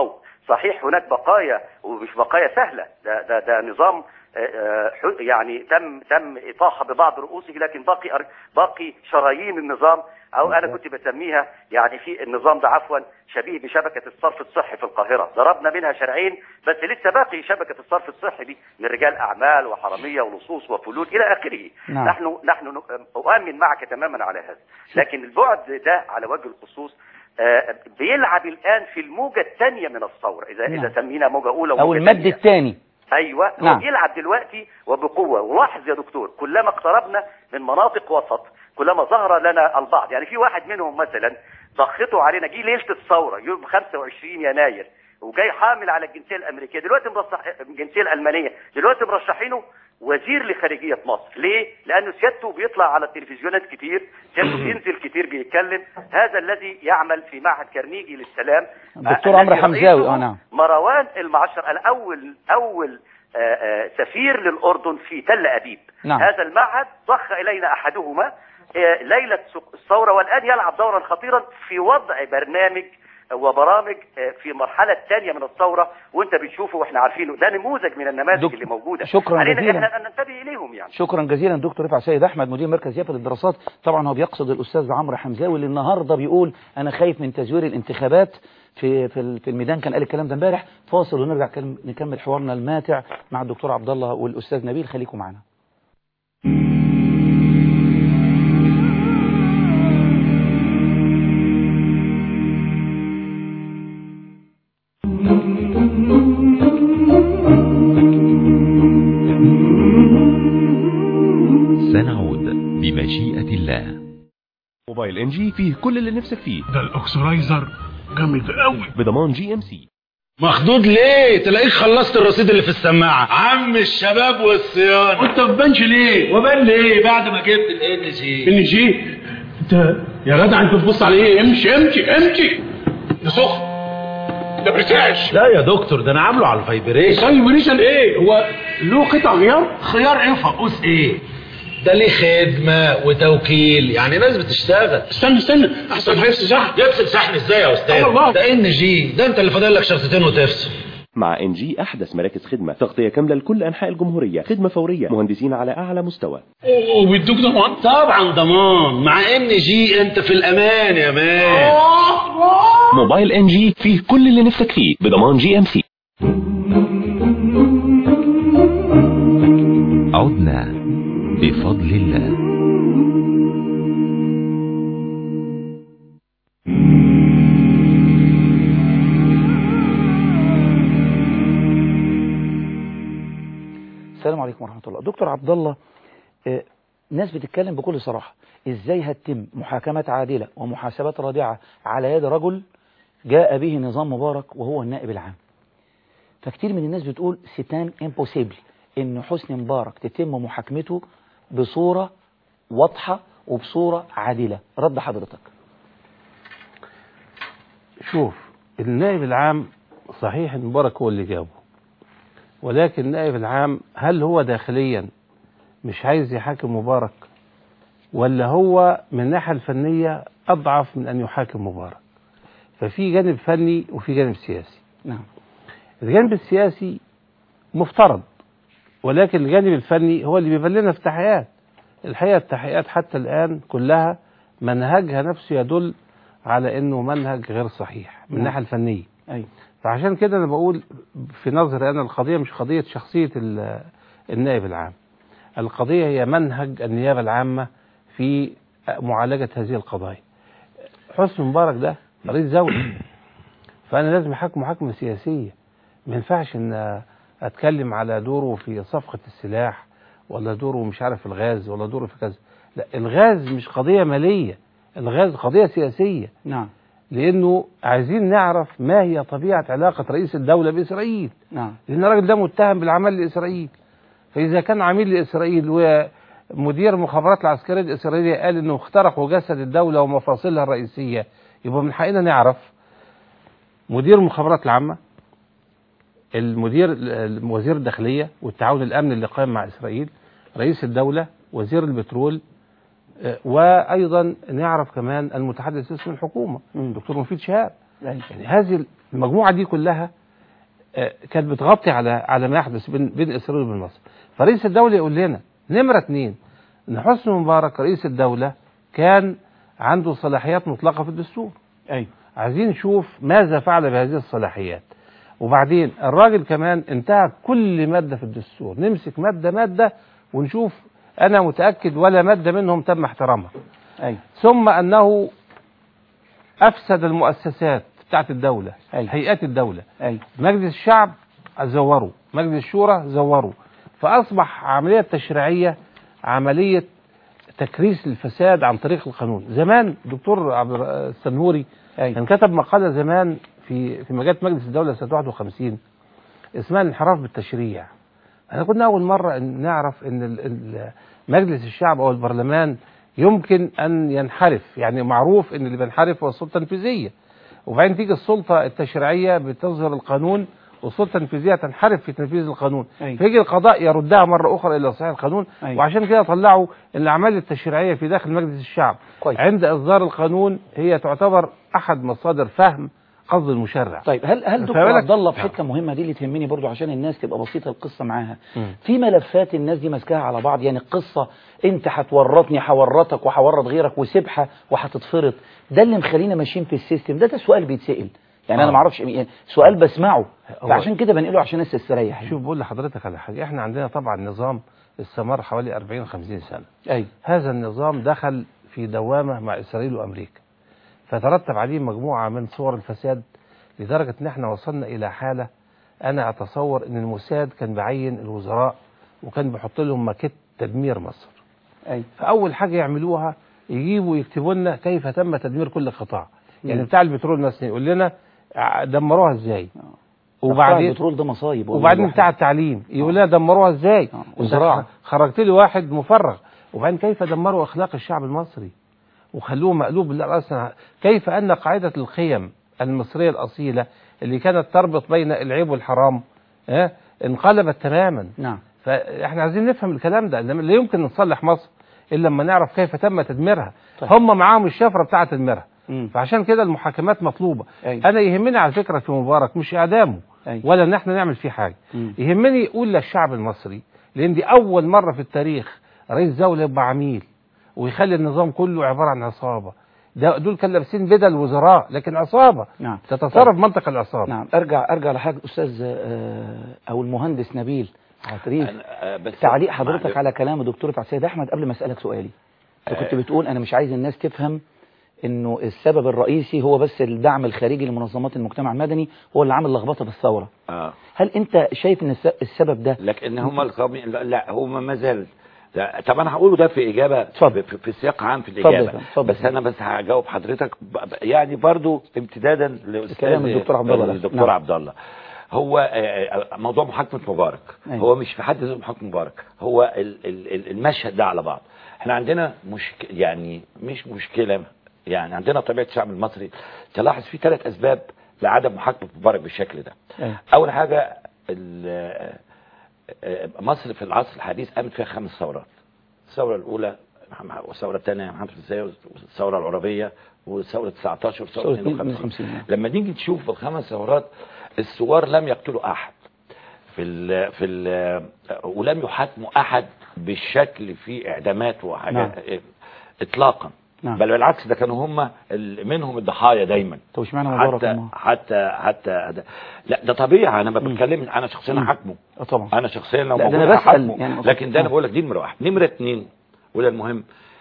صحيح هناك بقايا ومش بقايا سهله ده ده ده نظام آه، آه، ح- يعني تم تم اطاحه ببعض رؤوسه لكن باقي أر- باقي شرايين النظام او انا كنت بسميها يعني في النظام ده عفوا شبيه بشبكه الصرف الصحي في القاهره ضربنا منها شرعين بس لسه باقي شبكه الصرف الصحي دي من رجال اعمال وحراميه ولصوص وفلول الى اخره نعم. نحن نحن ن- اؤمن معك تماما على هذا لكن البعد ده على وجه الخصوص آه، بيلعب الان في الموجه الثانيه من الثوره اذا نعم. اذا سمينا موجه اولى او وموجة المد تانية. الثاني ايوه نعم. هو بيلعب دلوقتي وبقوه ولاحظ يا دكتور كلما اقتربنا من مناطق وسط كلما ظهر لنا البعض يعني في واحد منهم مثلا ضخته علينا جه ليله الثوره يوم 25 يناير وجاي حامل على الجنسيه الامريكيه دلوقتي مرشح الجنسيه الالمانيه دلوقتي مرشحينه وزير لخارجيه مصر ليه لانه سيادته بيطلع على التلفزيونات كتير سيادته بينزل كتير بيتكلم هذا الذي يعمل في معهد كارنيجي للسلام الدكتور آه، عمرو الذي حمزاوي، رئيسه آه، نعم. مروان المعشر الاول اول آه، آه، سفير للاردن في تل ابيب نعم. هذا المعهد ضخ الينا احدهما آه، ليله سق- الثوره والان يلعب دورا خطيرا في وضع برنامج وبرامج آه، في المرحله الثانيه من الثوره وانت بتشوفه واحنا عارفينه ده نموذج من النماذج دك- اللي موجوده شكراً علينا جزيلاً. احنا ان ننتبه اليهم يعني شكرا جزيلا دكتور رفع سيد احمد مدير مركز يافا للدراسات طبعا هو بيقصد الاستاذ عمرو حمزاوي اللي النهارده بيقول انا خايف من تزوير الانتخابات في في ال- في الميدان كان قال الكلام ده امبارح فاصل ونرجع كلم- نكمل حوارنا الماتع مع الدكتور عبد الله والاستاذ نبيل خليكم معنا سنعود بمشيئة الله موبايل ان جي فيه كل اللي نفسك فيه ده الاكسرايزر جامد قوي بضمان جي ام سي مخدود ليه تلاقيك خلصت الرصيد اللي في السماعه عم الشباب والصيانه وانت ما بانش ليه وبان ليه بعد ما جبت الان جي ان جي انت يا جدع انت بتبص على ايه امشي امشي امشي ده سخن ده بريتاش لا يا دكتور ده انا عامله على الفايبريشن فايبريشن ايه هو له قطع غيار خيار ايه فقوس ايه ده ليه خدمه وتوكيل يعني ناس بتشتغل استنى استنى احسن هيفصل صح يفصل شحن ازاي يا استاذ الله الله. ده ان جي ده انت اللي فاضل لك شرطتين وتفصل مع ان جي احدث مراكز خدمه تغطيه كامله لكل انحاء الجمهوريه خدمه فوريه مهندسين على اعلى مستوى وبيدوك ضمان طبعا ضمان مع ان جي انت في الامان يا مان موبايل ان جي فيه كل اللي نفسك فيه بضمان جي ام سي عدنا بفضل الله السلام عليكم ورحمه الله دكتور عبد الله آه، ناس بتتكلم بكل صراحه ازاي هتتم محاكمه عادله ومحاسبات رادعه على يد رجل جاء به نظام مبارك وهو النائب العام فكتير من الناس بتقول ستان امبوسيبل ان حسني مبارك تتم محاكمته بصورة واضحة وبصورة عادلة رد حضرتك شوف النائب العام صحيح إن مبارك هو اللي جابه ولكن النائب العام هل هو داخليا مش عايز يحاكم مبارك ولا هو من الناحية الفنية أضعف من أن يحاكم مبارك ففي جانب فني وفي جانب سياسي نعم الجانب السياسي مفترض ولكن الجانب الفني هو اللي بيبان لنا في التحقيقات الحقيقة التحقيقات حتى الآن كلها منهجها نفسه يدل على أنه منهج غير صحيح من نعم. الناحية الفنية أيوة. فعشان كده أنا بقول في نظري أنا القضية مش قضية شخصية ال- النائب العام القضية هي منهج النيابة العامة في معالجة هذه القضايا حسني مبارك ده رئيس دولة فأنا لازم أحكم محاكمة سياسية ما ينفعش إن أتكلم على دوره في صفقة السلاح ولا دوره مش عارف في الغاز ولا دوره في كذا لا الغاز مش قضية مالية الغاز قضية سياسية نعم لأنه عايزين نعرف ما هي طبيعة علاقة رئيس الدولة بإسرائيل نعم لأن الراجل ده متهم بالعمل لإسرائيل فإذا كان عميل لإسرائيل ومدير المخابرات العسكرية الإسرائيلية قال إنه اخترقوا جسد الدولة ومفاصلها الرئيسية يبقى من حقنا نعرف مدير المخابرات العامة المدير وزير الداخلية والتعاون الأمني اللي قائم مع إسرائيل رئيس الدولة وزير البترول آه، وأيضا نعرف كمان المتحدث باسم الحكومة مم. دكتور مفيد شهاب أيوة. يعني هذه المجموعة دي كلها آه، كانت بتغطي على على ما يحدث بين بين اسرائيل وبين مصر فرئيس الدوله يقول لنا نمره اثنين ان حسني مبارك رئيس الدوله كان عنده صلاحيات مطلقه في الدستور ايوه عايزين نشوف ماذا فعل بهذه الصلاحيات وبعدين الراجل كمان انتهى كل مادة في الدستور نمسك مادة مادة ونشوف أنا متأكد ولا مادة منهم تم احترامها ايوه ثم أنه أفسد المؤسسات بتاعت الدولة أيوة. هيئات الدولة ايوه مجلس الشعب زوروا مجلس الشورى زوروا فأصبح عملية تشريعية عملية تكريس الفساد عن طريق القانون زمان دكتور عبد الر- السنهوري ايوه كان كتب مقالة زمان في في مجلة مجلس الدولة سنة 51 اسمها الانحراف بالتشريع احنا كنا أول مرة إن نعرف إن ال- ال- مجلس الشعب أو البرلمان يمكن أن ينحرف يعني معروف إن اللي بينحرف هو السلطة التنفيذية وبعدين تيجي السلطة التشريعية بتصدر القانون والسلطة التنفيذية تنحرف في تنفيذ القانون أيوة. فيجي القضاء يردها مرة أخرى إلى صحيح القانون أيوة. وعشان كده طلعوا الأعمال التشريعية في داخل مجلس الشعب كويس. عند إصدار القانون هي تعتبر أحد مصادر فهم قصد المشرع طيب هل هل دكتور فبالك- عبد الله في نعم. حته مهمه دي اللي تهمني برضو عشان الناس تبقى بسيطه القصه معاها مم. في ملفات الناس دي ماسكاها على بعض يعني القصه انت هتورطني هورطك وهورط غيرك وسبحه وهتتفرط ده اللي مخلينا ماشيين في السيستم ده ده سؤال بيتسال يعني انا آه. ما اعرفش يعني سؤال بسمعه هو- فعشان كده بنقله عشان الناس تستريح يعني. شوف بقول لحضرتك على حاجة احنا عندنا طبعا نظام استمر حوالي 40 50 سنة ايوه هذا النظام دخل في دوامة مع إسرائيل وأمريكا فترتب عليه مجموعة من صور الفساد لدرجة ان احنا وصلنا إلى حالة أنا أتصور ان الموساد كان بعين الوزراء وكان بيحط لهم ماكيت تدمير مصر ايوه فأول حاجة يعملوها يجيبوا يكتبوا لنا كيف تم تدمير كل قطاع يعني مم. بتاع البترول مثلا يقول لنا ع- دمروها ازاي وبعدين وبعدين البترول ده مصايب والله وبعدين الواحد. بتاع التعليم يقول لنا دمروها ازاي آه. وأنت وزراعة. خرجت لي واحد مفرغ وبعدين كيف دمروا اخلاق الشعب المصري وخلوه مقلوب بالرأس كيف ان قاعده القيم المصريه الاصيله اللي كانت تربط بين العيب والحرام ها انقلبت تماما نعم فاحنا عايزين نفهم الكلام ده لما لا يمكن نصلح مصر الا لما نعرف كيف تم تدميرها طيب. هم معاهم الشفره بتاعه تدميرها مم. فعشان كده المحاكمات مطلوبه أيوة. انا يهمني على فكره في مبارك مش اعدامه أيوة. ولا ان احنا نعمل فيه حاجه مم. يهمني يقول للشعب المصري لان دي اول مره في التاريخ رئيس دوله يبقى عميل ويخلي النظام كله عباره عن عصابه ده دول كانوا لابسين بدل وزراء لكن عصابه نعم تتصرف منطق العصابه نعم ارجع ارجع لحاجه استاذ آه، او المهندس نبيل عفريت أنا- آه، بس تعليق حضرتك معلش. على كلام دكتورة السيد احمد قبل ما اسالك سؤالي انت كنت بتقول انا مش عايز الناس تفهم انه السبب الرئيسي هو بس الدعم الخارجي لمنظمات المجتمع المدني هو اللي عامل لخبطه في الثوره اه هل انت شايف ان الس- السبب ده لكن هم القومي لا, لا هم ما زال لا، طب انا هقوله ده في اجابه اتفضل. في, في سياق عام في اتفضل يا الاجابه فندم، اتفضل. بس انا بس هجاوب حضرتك ب- ب- يعني برضو امتدادا لاستاذ كلام الدكتور عبد الله ده. الدكتور نعم. عبد الله هو آه، آه، موضوع محاكمه مبارك أيوة. هو مش في حد ذاته محاكمه مبارك هو ال- ال- ال- المشهد ده على بعض احنا عندنا مشك يعني مش مشكله يعني عندنا طبيعه الشعب المصري تلاحظ في ثلاث اسباب لعدم محاكمه مبارك بالشكل ده أيوة. اول حاجه ال- آه، مصر في العصر الحديث قامت فيها خمس ثورات الثوره الاولى والثوره الثانيه محمد الزاوية والثوره العربيه وثوره 19 وثوره ثورة 52 52 نعم. لما نيجي نشوف في الخمس ثورات الثوار لم يقتلوا احد في ال في ال ولم يحاكموا احد بالشكل في اعدامات وحاجات اطلاقا نعم. بل بالعكس ده كانوا هم ال- منهم الضحايا دايما طب اشمعنى مبارك حتى الله؟ حتى حتى ده لا ده طبيعي انا ما بتكلم انا شخصيا مم. هحاكمه اه طبعا انا شخصيا لو لا، ده موجود أنا بسأل هحاكمه يعني لكن ده انا آه. بقول لك دي نمره واحد نمره اثنين وده المهم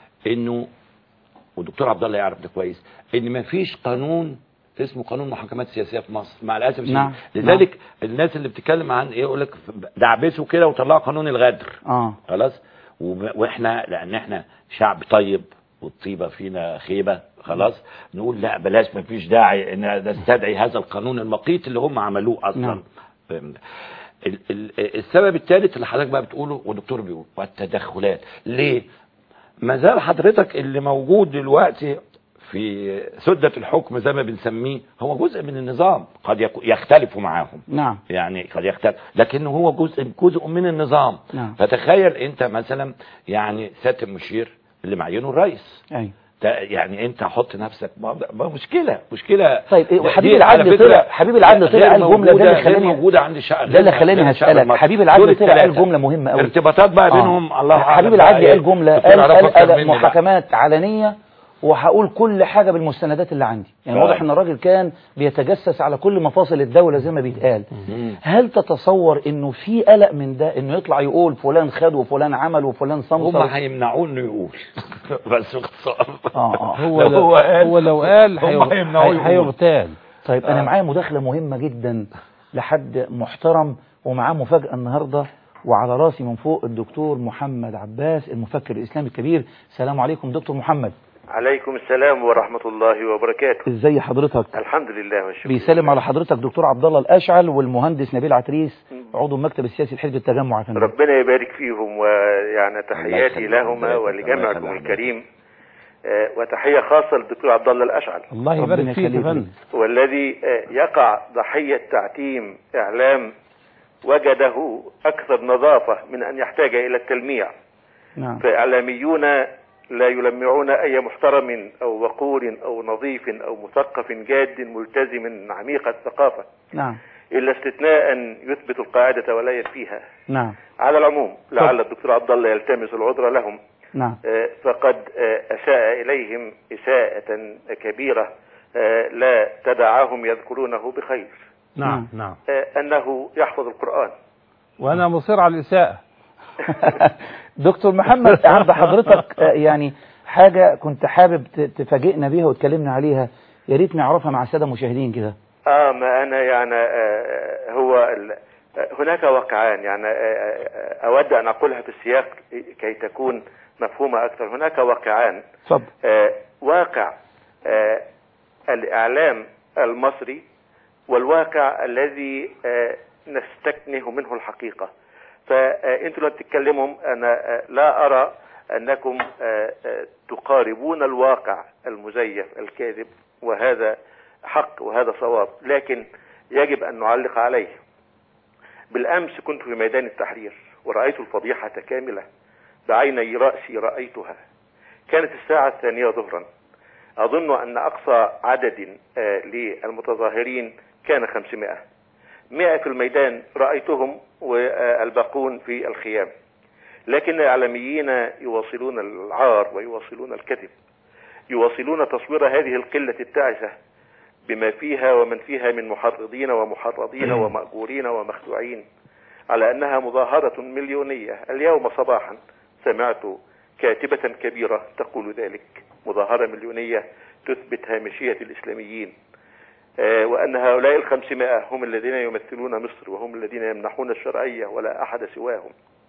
انه والدكتور عبد الله يعرف ده كويس ان ما فيش قانون اسمه قانون محاكمات سياسيه في مصر مع الاسف الشديد نعم. لذلك الناس اللي بتتكلم عن ايه يقول لك دعبسوا كده وطلعوا قانون الغدر اه خلاص وب- واحنا لان احنا شعب طيب والطيبه فينا خيبه خلاص نقول لا بلاش ما فيش داعي ان نستدعي هذا القانون المقيت اللي هم عملوه اصلا نعم. ال- ال- السبب الثالث اللي حضرتك بقى بتقوله والدكتور بيقول والتدخلات ليه ما زال حضرتك اللي موجود دلوقتي في سدة الحكم زي ما بنسميه هو جزء من النظام قد يكو- يختلف معاهم نعم يعني قد يختلف لكنه هو جزء جزء من النظام نعم. فتخيل انت مثلا يعني سياده المشير اللي معينه الرئيس ايوه ده يعني انت حط نفسك ما ما مشكله مشكله طيب إيه دي وحبيب على العدل فكرة طلع حبيب العدل طلع غير قال جمله ده موجودة- اللي غير خلاني موجوده عند شعب ده اللي خلاني هسألك حبيب العدل طلع قال جملة مهمة قوي ارتباطات بقى بينهم الله أعلم حبيب بقى العدل إيه. قال جملة دكتور قال, عرف قال, أكتر قال مني بقى. محاكمات علنية وهقول كل حاجة بالمستندات اللي عندي يعني آه. واضح ان الراجل كان بيتجسس على كل مفاصل الدولة زي ما بيتقال هل تتصور انه في قلق من ده انه يطلع يقول فلان خد وفلان عمل وفلان هم سمسر هيمنعوه انه يقول بس باختصار اه اه هو لو لو هو قال- هو لو قال هم هيغ- هيمنعوه هي- يقول. هيغتال طيب انا معايا مداخله مهمه جدا لحد محترم ومعاه مفاجاه النهارده وعلى راسي من فوق الدكتور محمد عباس المفكر الاسلامي الكبير السلام عليكم دكتور محمد عليكم السلام ورحمة الله وبركاته ازي حضرتك الحمد لله والشكر بيسلم على حضرتك دكتور عبد الله الاشعل والمهندس نبيل عتريس عضو المكتب السياسي لحزب التجمع يا فندم ربنا يبارك فيهم ويعني الله تحياتي يخليك. لهما الله ولجمعكم يخليك. الكريم آه، وتحية خاصة للدكتور عبد الله الأشعل الله ربنا يبارك فيك يا يخليك. فندم والذي آه، يقع ضحية تعتيم إعلام وجده أكثر نظافة من أن يحتاج إلى التلميع نعم فإعلاميون لا يلمعون أي محترم أو وقور أو نظيف أو مثقف جاد ملتزم عميق الثقافة نعم إلا استثناء يثبت القاعدة ولا ينفيها نعم على العموم لعل الدكتور عبد الله يلتمس العذر لهم نعم آه، فقد آه، أساء إليهم إساءة كبيرة آه، لا تدعهم يذكرونه بخير نعم نعم آه، أنه يحفظ القرآن وانا مصر على الاساءه دكتور محمد عند حضرتك آه، يعني حاجه كنت حابب ت- تفاجئنا بيها وتكلمنا عليها يا ريت نعرفها مع الساده المشاهدين كده آه ما أنا يعني آه، هو ال- آه، هناك واقعان يعني آه، آه، أود أن أقولها في السياق كي تكون مفهومة أكثر هناك واقعان اتفضل آه، واقع آه، الإعلام المصري والواقع الذي آه، نستكنه منه الحقيقة فأنتم لما بتتكلموا أنا آه، لا أرى أنكم آه، آه، تقاربون الواقع المزيف الكاذب وهذا حق وهذا صواب لكن يجب أن نعلق عليه بالأمس كنت في ميدان التحرير ورأيت الفضيحة كاملة بعيني رأسي رأيتها كانت الساعة الثانية ظهرا أظن أن أقصى عدد آه، للمتظاهرين كان 500 100 في الميدان رأيتهم والباقون في الخيام لكن الإعلاميين يواصلون العار ويواصلون الكذب يواصلون تصوير هذه القلة التعسة بما فيها ومن فيها من محرضين ومحرضين ومأجورين ومخدوعين على أنها مظاهرة مليونية اليوم صباحا سمعت كاتبة كبيرة تقول ذلك مظاهرة مليونية تثبت هامشية الإسلاميين آه، وأن هؤلاء الخمسمائة هم الذين يمثلون مصر وهم الذين يمنحون الشرعية ولا أحد سواهم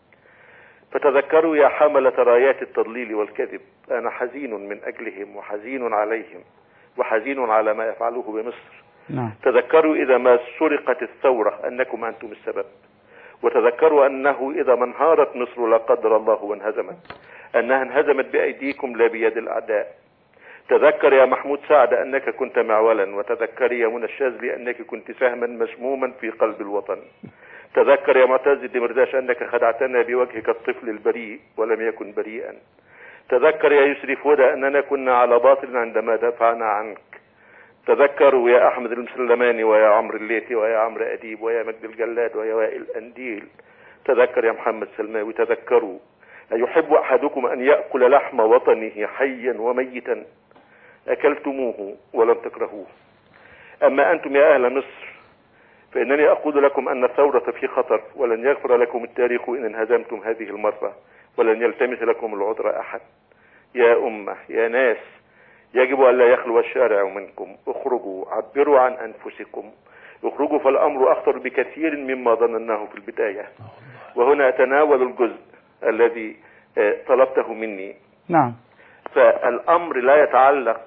فتذكروا يا حملة رايات التضليل والكذب أنا حزين من أجلهم وحزين عليهم وحزين على ما يفعلوه بمصر نعم تذكروا إذا ما سرقت الثورة أنكم أنتم السبب وتذكروا أنه إذا ما انهارت مصر لا قدر الله وانهزمت أنها انهزمت بأيديكم لا بيد الأعداء تذكر يا محمود سعد أنك كنت معولا وتذكري يا منى الشاذلي أنك كنت سهما مسموما في قلب الوطن تذكر يا معتز الدمرداش أنك خدعتنا بوجهك الطفل البريء ولم يكن بريئا تذكر يا يسري هدى أننا كنا على باطل عندما دافعنا عنك تذكروا يا أحمد المسلماني ويا عمرو الليثي ويا عمرو أديب ويا مجد الجلاد ويا وائل أنديل تذكر يا محمد سلماوي تذكروا أيحب أحدكم أن يأكل لحم وطنه حيا وميتا أكلتموه ولم تكرهوه أما أنتم يا أهل مصر فإنني أقول لكم أن الثورة في خطر ولن يغفر لكم التاريخ إن انهزمتم هذه المرة ولن يلتمس لكم العذر أحد يا أمة يا ناس يجب أن لا يخلو الشارع منكم اخرجوا عبروا عن أنفسكم اخرجوا فالأمر أخطر بكثير مما ظنناه في البداية وهنا أتناول الجزء الذي آه، طلبته مني نعم فالأمر لا يتعلق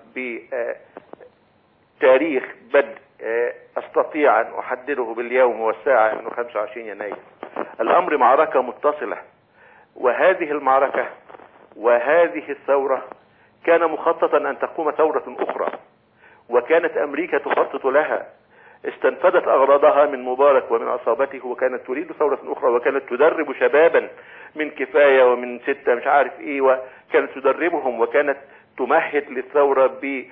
بتاريخ بدء آه، أستطيع أن أحدده باليوم والساعة أنه 25 يناير الأمر معركة متصلة وهذه المعركة وهذه الثورة كان مخططا أن تقوم ثورة أخرى وكانت أمريكا تخطط لها استنفذت أغراضها من مبارك ومن عصابته وكانت تريد ثورة أخرى وكانت تدرب شبابا من كفاية ومن ستة مش عارف إيه وكانت تدربهم وكانت تمهد للثورة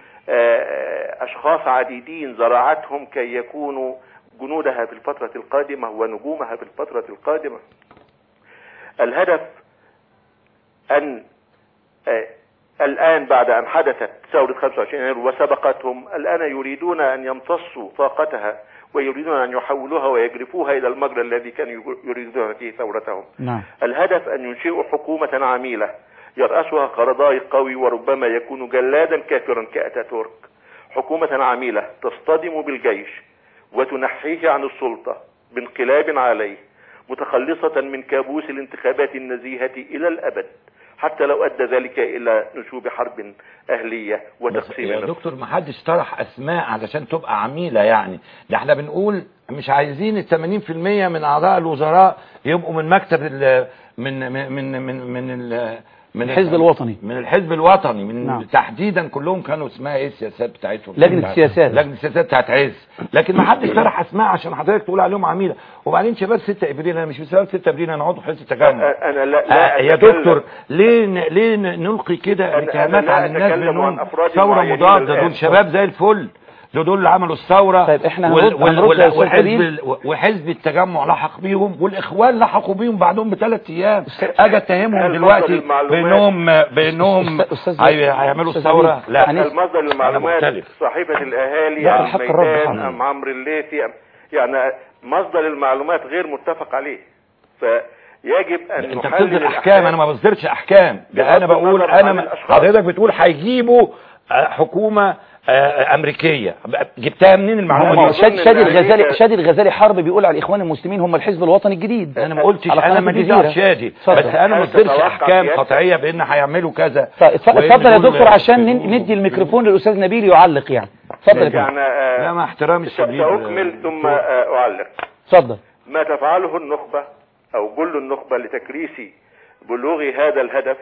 بأشخاص عديدين زرعتهم كي يكونوا جنودها في الفترة القادمة ونجومها في الفترة القادمة الهدف أن آه، الآن بعد أن حدثت ثورة 25 يناير وسبقتهم الآن يريدون أن يمتصوا طاقتها ويريدون أن يحولوها ويجرفوها إلى المجرى الذي كانوا يريدون فيه ثورتهم نعم الهدف أن ينشئوا حكومة عميلة يرأسها قرضاي قوي وربما يكون جلادا كافرا كأتاتورك حكومة عميلة تصطدم بالجيش وتنحيه عن السلطة بانقلاب عليه متخلصة من كابوس الانتخابات النزيهة إلى الأبد حتى لو أدى ذلك إلى نشوب حرب أهلية بس وتقسيم يا مصر. دكتور ما حدش طرح اسماء علشان تبقى عميله يعني ده احنا بنقول مش عايزين ال 80% من اعضاء الوزراء يبقوا من مكتب ال من من من من من ال من الحزب الوطني. من الحزب الوطني من نعم. تحديدا كلهم كانوا اسمها ايه السياسات بتاعتهم لجنة السياسات. لجنه السياسات بتاعت عز لكن ما حدش طرح اسماء عشان حضرتك تقول عليهم عميله وبعدين شباب 6 ابريل انا مش بسبب 6 ابريل انا عضو حزب التجمع أنا لا, آه لا يا أتكلم- دكتور ليه ن- ليه ن- نلقي كده أنا- اتهامات أنا لا على الناس أتكلم بانهم عن أفراد ثوره معينين مضاده الآن. دول شباب زي الفل دول دول اللي عملوا الثوره طيب إحنا وال- هنرد- وال- هنرد وال- يا أستاذ وحزب كريم. ال- وحزب التجمع لحق بيهم والاخوان لحقوا بيهم بعدهم بثلاث ايام اجي اتهمهم هل دلوقتي مصدر المعلومات- بانهم بانهم أستاذ- أستاذ- هي- هيعملوا أستاذ الثوره أمين. لا يعني- المصدر المعلومات مختلف. صحيفة الأهالي لا، أم الحق الرب ميدان حق. أم عمرو الليثي أم يعني مصدر المعلومات غير متفق عليه فيجب أن انت نحلل بتصدر احكام انا ما بصدرش احكام ده انا بغض بقول النظر انا عن ما- الأشخاص. حضرتك بتقول هيجيبوا آه، حكومه آه، امريكيه جبتها منين المعلومه ما هو دي أظن شادي شادي إن الغزالي أمريكا- شادي الغزالي حرب بيقول على الاخوان المسلمين هم الحزب الوطني الجديد انا ما قلتش على انا قناة ماليش الجزيرة. دعوه شادي اتفضل. بس انا ما هل صدرش تتوقع احكام سيادتك- قطعيه بان هيعملوا كذا طيب اتف- وإن اتفضل يا دول- دكتور عشان ن- ندي الميكروفون للاستاذ نبيل يعلق يعني اتفضل يا فندم يعني آه، لا مع احترامي س- الشديد سأكمل ثم آه، أعلق اتفضل ما تفعله النخبة أو كل النخبة لتكريس بلوغ هذا الهدف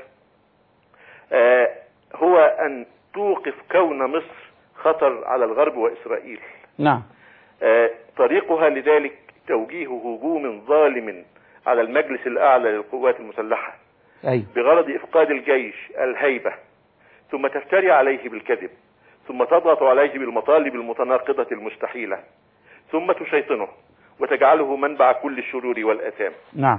آه، هو أن توقف كون مصر خطر على الغرب وإسرائيل نعم آه، طريقها لذلك توجيه هجوم ظالم على المجلس الأعلى للقوات المسلحة ايوه بغرض إفقاد الجيش الهيبة ثم تفتري عليه بالكذب ثم تضغط عليه بالمطالب المتناقضة المستحيلة ثم تشيطنه وتجعله منبع كل الشرور والآثام نعم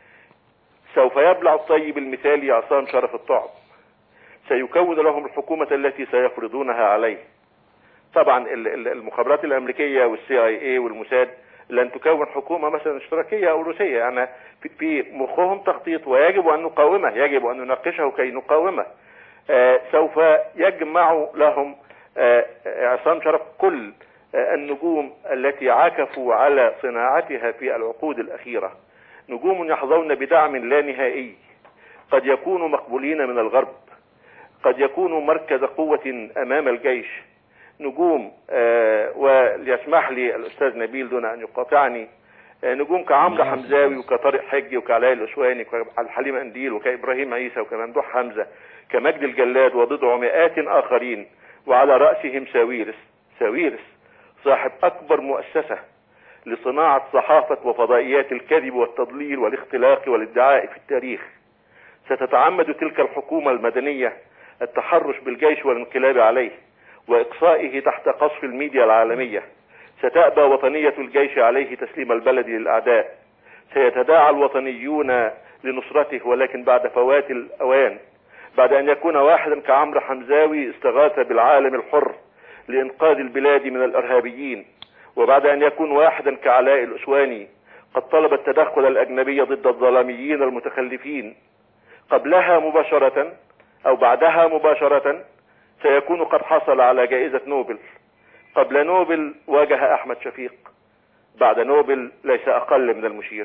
سوف يبلع الطيب المثالي عصام شرف الطعم سيكون لهم الحكومة التي سيفرضونها عليه طبعا ال- ال- المخابرات الأمريكية والسي اي اي والموساد لن تكون حكومة مثلا اشتراكية أو روسية يعني في- في مخهم تخطيط ويجب أن نقاومه يجب أن نناقشه كي نقاومه آه سوف يجمع لهم آه آه، عصام شرف كل آه النجوم التي عكفوا على صناعتها في العقود الأخيرة نجوم يحظون بدعم لا نهائي قد يكونوا مقبولين من الغرب قد يكونوا مركز قوة أمام الجيش نجوم آه وليسمح لي الأستاذ نبيل دون أن يقاطعني آه نجوم كعمرو حمزاوي وكطارق حجي وكعلاء الأسواني وكالحليم أنديل وكإبراهيم عيسى وكممدوح حمزة كمجد الجلاد وبضع مئات آخرين وعلى رأسهم ساويرس ساويرس صاحب أكبر مؤسسة لصناعة صحافة وفضائيات الكذب والتضليل والاختلاق والادعاء في التاريخ ستتعمد تلك الحكومة المدنية التحرش بالجيش والانقلاب عليه وإقصائه تحت قصف الميديا العالمية ستأبى وطنية الجيش عليه تسليم البلد للأعداء سيتداعى الوطنيون لنصرته ولكن بعد فوات الأوان بعد أن يكون واحدا كعمرو حمزاوي استغاث بالعالم الحر لإنقاذ البلاد من الإرهابيين وبعد أن يكون واحدا كعلاء الأسواني قد طلب التدخل الأجنبي ضد الظلاميين المتخلفين قبلها مباشرة أو بعدها مباشرة سيكون قد حصل على جائزة نوبل قبل نوبل واجه أحمد شفيق بعد نوبل ليس أقل من المشير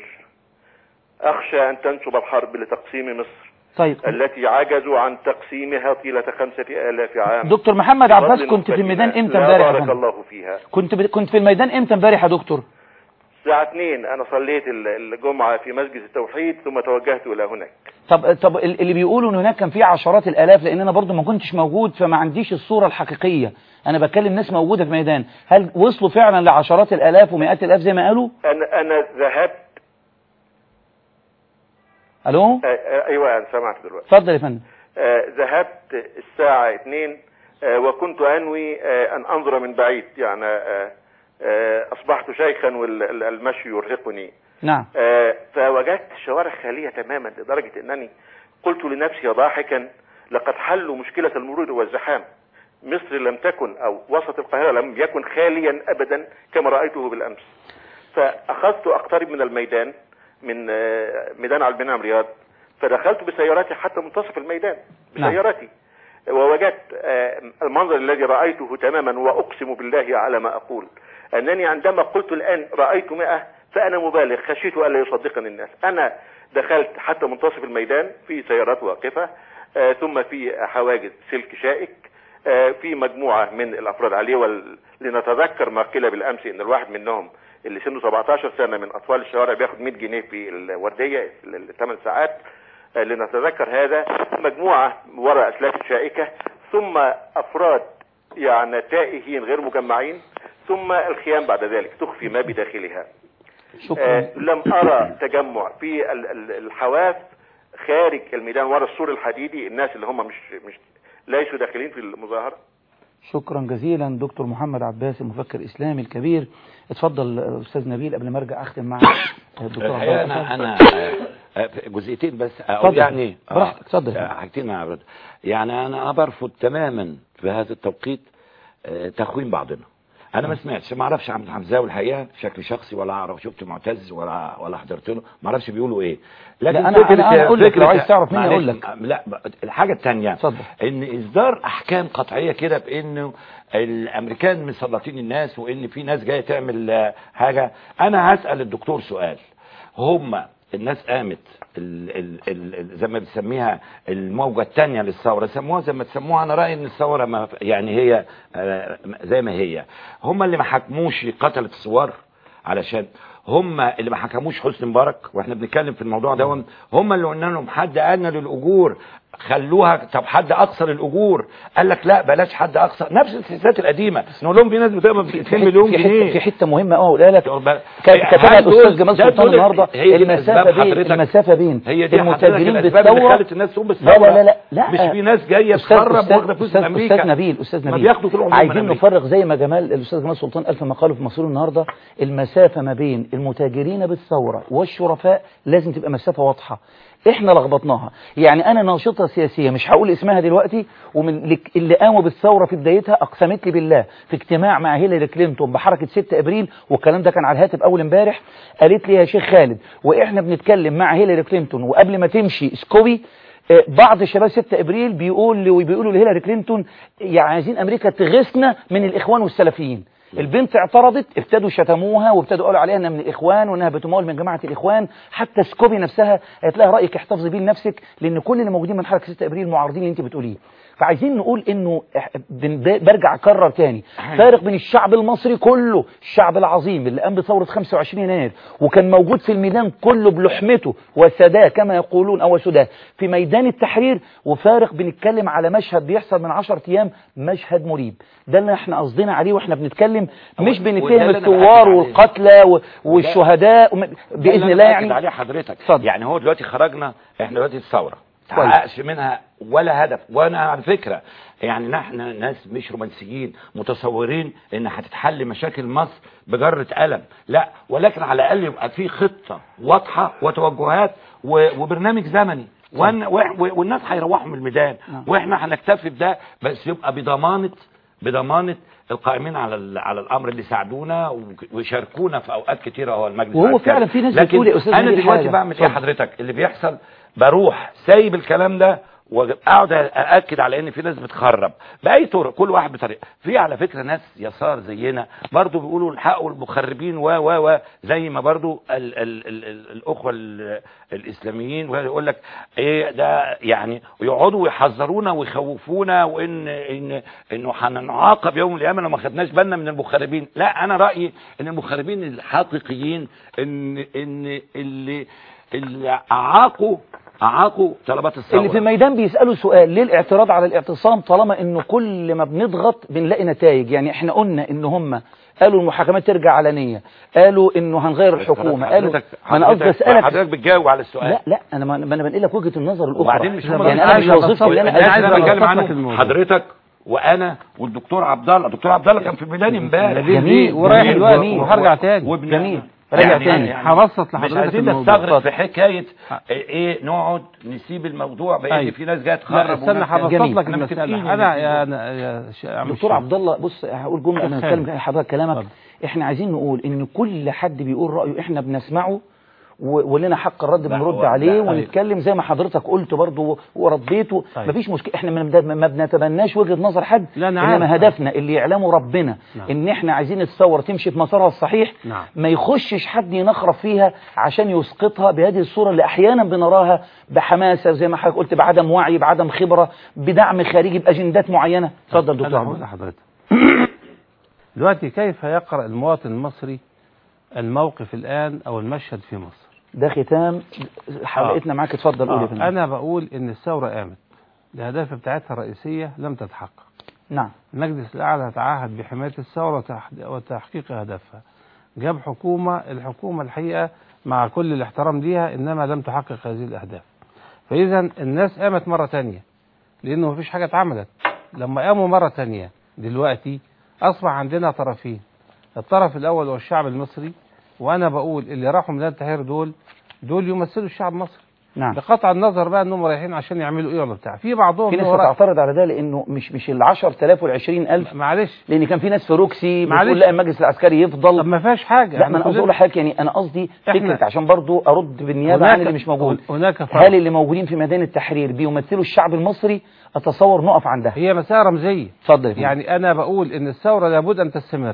أخشى أن تنشب الحرب لتقسيم مصر طيب التي عجزوا عن تقسيمها طيلة خمسة آلاف عام دكتور محمد عباس بفضل كنت في الميدان نخبتنا. امتى لا امبارح يا بارك فندم؟ الله فيها كنت ب... كنت في الميدان امتى امبارح يا دكتور الساعة 2 أنا صليت ال- الجمعة في مسجد التوحيد ثم توجهت إلى هناك طب طب ال- اللي بيقولوا ان هناك كان في عشرات الالاف لان انا برضو ما كنتش موجود فما عنديش الصوره الحقيقيه انا بكلم ناس موجوده في الميدان هل وصلوا فعلا لعشرات الالاف ومئات الالاف زي ما قالوا أنا أنا ذهبت الو آه، آه، أيوة أنا سمعت دلوقتي اتفضل يا فندم آه، ذهبت الساعة 2 آه، وكنت أنوي آه، أن أنظر من بعيد يعني آه، آه، أصبحت شيخا والمشي يرهقني نعم آه، فوجدت الشوارع خالية تماما لدرجة أنني قلت لنفسي ضاحكا لقد حلوا مشكلة المرور والزحام مصر لم تكن أو وسط القاهرة لم يكن خاليا أبدا كما رأيته بالأمس فأخذت أقترب من الميدان من آه، ميدان على البنام رياض فدخلت بسيارتي حتى منتصف الميدان نعم. بسيارتي ووجدت آه، المنظر الذي رأيته تماما وأقسم بالله على ما أقول أنني عندما قلت الآن رأيت مئة فأنا مبالغ خشيت ألا يصدقني الناس أنا دخلت حتى منتصف الميدان في سيارات واقفة آه، ثم في حواجز سلك شائك آه، في مجموعة من الأفراد عليه وال... لنتذكر ما قيل بالأمس إن الواحد منهم اللي سنه 17 سنة من أطفال الشوارع بياخد 100 جنيه في الوردية الثمان ساعات آه، لنتذكر هذا مجموعة وراء أسلاك شائكة ثم أفراد يعني تائهين غير مجمعين ثم الخيام بعد ذلك تخفي ما بداخلها شكرا آه، لم أرى تجمع في ال- ال- الحواف خارج الميدان ورا السور الحديدي الناس اللي هم مش مش ليسوا داخلين في المظاهرة شكرا جزيلا دكتور محمد عباس المفكر الإسلامي الكبير اتفضل آه، أستاذ نبيل قبل ما أرجع أختم مع الدكتور عبد الحقيقه الله انا حسن. انا آه، آه، جزئيتين بس اقول اتفضل. يعني آه، براحتك، اتفضل. آه، حاجتين مع برد. يعني انا برفض تماما في هذا التوقيت آه، تخوين بعضنا انا ما سمعتش ما اعرفش عبد الحمزاوي الحقيقه بشكل شخصي ولا اعرف شفت معتز ولا ولا حضرت له ما اعرفش بيقولوا ايه لا، أنا- أنا- أنا أقول لك، لو عايز تعرف مني معلش، أقول لك. لا الحاجه الثانيه اتفضل. ان اصدار احكام قطعيه كده بانه الامريكان مسلطين الناس وان في ناس جايه تعمل آه، حاجه انا هسال الدكتور سؤال هم الناس قامت ال ال ال ال زي ما بتسميها الموجه الثانيه للثوره سموها زي ما تسموها انا رايي ان الثوره ما يعني هي آه، زي ما هي هم اللي ما حكموش قتله الثوار علشان هم اللي ما حكموش حسني مبارك واحنا بنتكلم في الموضوع ده هم اللي قلنا لهم حد ادنى للاجور خلوها طب حد اقصى للاجور قال لك لا بلاش حد اقصى نفس السياسات القديمه نقول لهم في ناس بتقبض ب 2 مليون في جنيه حته في حته مهمه قوي اقولها لك واخد بالك؟ ك- كتبها هل دول- الاستاذ جمال ده سلطان دول- النهارده هي دي المسافه الأسباب بين حضرتك. المسافه بين هي دي حضرتك المتاجرين الاسباب اللي بالثوره خلت الناس تقوم لا بالثوره لا لا لا مش في ناس جايه أستاذ- تخرب أستاذ- واخده فلوس من أستاذ- امريكا استاذ نبيل استاذ ما نبيل بياخدوا طول عمرهم من عايزين أمريكا. نفرق زي ما جمال الاستاذ جمال سلطان قال في مقاله في مسؤول النهارده المسافه ما بين المتاجرين بالثوره والشرفاء لازم تبقى مسافه واضحه احنا لخبطناها يعني انا ناشطه سياسيه مش هقول اسمها دلوقتي ومن لك- اللي قاموا بالثوره في بدايتها اقسمت لي بالله في اجتماع مع هيلاري كلينتون بحركه 6 ابريل والكلام ده كان على الهاتف اول امبارح قالت لي يا شيخ خالد واحنا بنتكلم مع هيلاري كلينتون وقبل ما تمشي سكوبي آه، بعض شباب 6 ابريل بيقول لي وبيقولوا لهيلاري كلينتون يعني عايزين امريكا تغيثنا من الاخوان والسلفيين البنت اعترضت ابتدوا شتموها وابتدوا قالوا عليها انها من الاخوان وانها بتمول من جماعه الاخوان حتى سكوبي نفسها قالت لها رايك احتفظي بيه لنفسك لان كل اللي موجودين من حركه 6 ابريل معارضين اللي انت بتقوليه فعايزين نقول انه إح- بن- برجع اكرر تاني فارق بين الشعب المصري كله الشعب العظيم اللي قام بثوره 25 يناير وكان موجود في الميدان كله بلحمته وسداه كما يقولون او سداه في ميدان التحرير وفارق بنتكلم على مشهد بيحصل من 10 ايام مشهد مريب ده اللي احنا قصدنا عليه واحنا بنتكلم مش وده بنتهم اللي أنا الثوار بأكد عليه. والقتلى و- والشهداء وم- ده باذن اللي الله أنا بأكد يعني عليه حضرتك اتفضل. يعني هو دلوقتي خرجنا احنا دلوقتي الثوره كويس. تحققش منها ولا هدف وانا على فكره يعني نحن ناس مش رومانسيين متصورين ان هتتحل مشاكل مصر بجره قلم لا ولكن على الاقل يبقى في خطه واضحه وتوجهات و- وبرنامج زمني وأن و- والناس هيروحوا من الميدان نعم. واحنا هنكتفي بده بس يبقى بضمانه بضمانه القائمين على ال- على الامر اللي ساعدونا وك- وشاركونا في اوقات كتيره هو المجلس وهو العسكري. فعلا في ناس لكن بتقول يا أستاذ انا نبيل دلوقتي حاجة. بعمل ايه اتفضل. حضرتك اللي بيحصل بروح سايب الكلام ده واقعد ااكد على ان في ناس بتخرب باي طرق كل واحد بطريقه في على فكره ناس يسار زينا برضو بيقولوا الحقوا المخربين و و و زي ما برضو ال ال ال ال الاخوه ال الاسلاميين ويقول لك ايه ده يعني ويقعدوا يحذرونا ويخوفونا وان ان انه هنعاقب يوم القيامه لو ما خدناش بالنا من المخربين لا انا رايي ان المخربين الحقيقيين ان ان اللي اللي اعاقوا اعاقوا طلبات الثوره اللي في الميدان بيسألوا سؤال ليه الاعتراض على الاعتصام طالما انه كل ما بنضغط بنلاقي نتائج يعني احنا قلنا ان هم قالوا المحاكمات ترجع علنيه قالوا انه هنغير الحكومه قالوا حضرتك ما انا قصدي حضرتك- اسالك حضرتك بتجاوب على السؤال لا لا انا ما ما انا بنقل لك وجهه النظر الاخرى وبعدين مش هم يعني انا مش وظيفتي ان انا انا عايز أجزم بتكلم وأوصف لك عنه الموضوع. حضرتك وانا والدكتور عبد الله الدكتور عبد الله كان في الميدان امبارح جميل ورايح جميل، دلوقتي جميل. وهرجع تاني وابن جميل راجع يعني تاني يعني هبسط مش لحضرتك عايزين الموضوع. نستغرق في حكايه ايه نقعد نسيب الموضوع بان أيوة. في ناس جايه لا تخرب استنى وناس- هبسط جميل. لك إحنا متفقين المسألة إن أنا في- يا أنا يا ش- يا عم دكتور الشيخ. عبد الله بص هقول جمله انا اتفضل. هتكلم حضرتك كلامك اتفضل. احنا عايزين نقول ان كل حد بيقول رايه احنا بنسمعه و- ولنا حق الرد لا، بنرد هو- عليه لا، ونتكلم زي ما حضرتك قلت برضه ورديته طيب. مفيش مشكله احنا ما بن- ما بنتبناش وجهه نظر حد لا، أنا انما عارف. هدفنا اللي يعلمه ربنا نعم. ان احنا عايزين الثوره تمشي في مسارها الصحيح نعم. ما يخشش حد ينخرف فيها عشان يسقطها بهذه الصوره اللي احيانا بنراها بحماسه زي ما حضرتك قلت بعدم وعي بعدم خبره بدعم خارجي باجندات معينه اتفضل دكتور أنا عبد هقول الله لحضرتك دلوقتي كيف يقرأ المواطن المصري الموقف الآن أو المشهد في مصر ده ختام حلقتنا معاك اتفضل قول يا آه. فندم أنا بقول إن الثورة قامت الأهداف بتاعتها الرئيسية لم تتحقق نعم المجلس الأعلى تعهد بحماية الثورة وتح- وتحقيق أهدافها جاب حكومة الحكومة الحقيقة مع كل الاحترام ليها إنما لم تحقق هذه الأهداف فإذا الناس قامت مرة تانية لأنه مفيش حاجة اتعملت لما قاموا مرة تانية دلوقتي أصبح عندنا طرفين الطرف الأول هو الشعب المصري وأنا بقول اللي راحوا ميدان التحرير دول دول يمثلوا الشعب المصري نعم بقطع النظر بقى انهم رايحين عشان يعملوا ايه ولا بتاع في بعضهم في ناس له رأي. بتعترض على ده لانه مش مش ال 10000 وال 20000 معلش لان كان في ناس في روكسي معلش. بتقول لا المجلس العسكري يفضل طب ما فيهاش حاجه لا ما انا قصدي اقول لحضرتك يعني انا قصدي إحنا- فكره عشان برضو ارد بالنيابه هناك- عن اللي مش موجود هناك فرق. هل اللي موجودين في ميدان التحرير بيمثلوا الشعب المصري اتصور نقف عندها هي مسألة رمزية اتفضل يا فندم. يعني أنا بقول إن الثورة لابد أن تستمر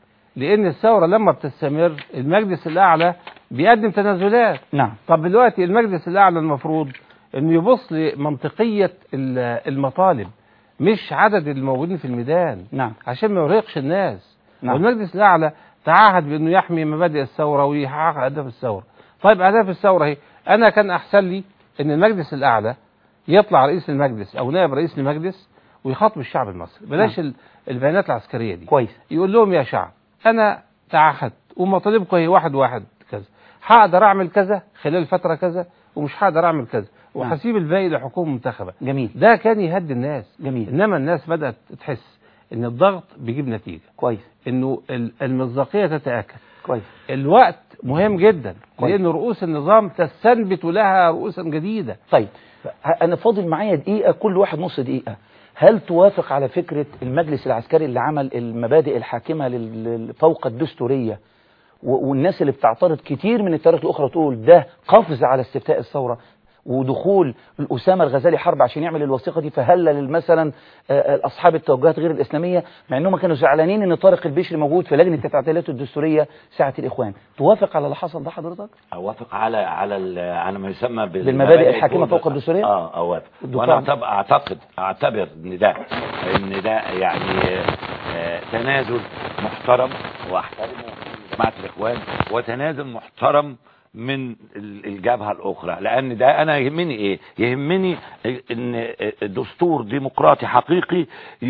لأن الثورة لما بتستمر المجلس الأعلى بيقدم تنازلات نعم طب دلوقتي المجلس الأعلى المفروض إنه يبص لمنطقية ال- المطالب مش عدد الموجودين في الميدان نعم عشان ما يرهقش الناس نعم. والمجلس الأعلى تعهد بأنه يحمي مبادئ الثورة ويحقق أهداف الثورة طيب أهداف الثورة هي أنا كان أحسن لي إن المجلس الأعلى يطلع رئيس المجلس أو نائب رئيس المجلس ويخاطب الشعب المصري بلاش ال- البيانات العسكرية دي كويس يقول لهم يا شعب أنا تعهدت ومطالبكم هي واحد واحد كذا هقدر أعمل كذا خلال فترة كذا ومش هقدر أعمل كذا وهسيب الباقي لحكومة منتخبة جميل ده كان يهدي الناس جميل إنما الناس بدأت تحس إن الضغط بيجيب نتيجة كويس إنه ال- المصداقية تتأكد كويس الوقت مهم جدا كويس. لأن رؤوس النظام تستنبت لها رؤوسا جديدة طيب ه- انا فاضل معايا دقيقه كل واحد نص دقيقه هل توافق على فكره المجلس العسكري اللي عمل المبادئ الحاكمه لل- لل- فوق الدستوريه و- والناس اللي بتعترض كتير من التيارات الاخرى تقول ده قفز على استفتاء الثوره ودخول الأسامة الغزالي حرب عشان يعمل الوثيقة دي فهلل مثلا آه، آه، أصحاب التوجهات غير الإسلامية مع أنهم كانوا زعلانين أن طارق البشري موجود في لجنة التعديلات الدستورية ساعة الإخوان توافق على اللي حصل ده حضرتك؟ اوافق على على ال- على ما يسمى بال- بالمبادئ الحاكمة فوق الدستورية؟ اه اوافق الدكتور وانا عبد- أعتبر, اعتقد اعتبر ان ده ان ده يعني آه، تنازل محترم واحترمه من جماعه الاخوان وتنازل محترم من ال- الجبهه الاخرى لان ده انا يهمني ايه يهمني ان دستور ديمقراطي حقيقي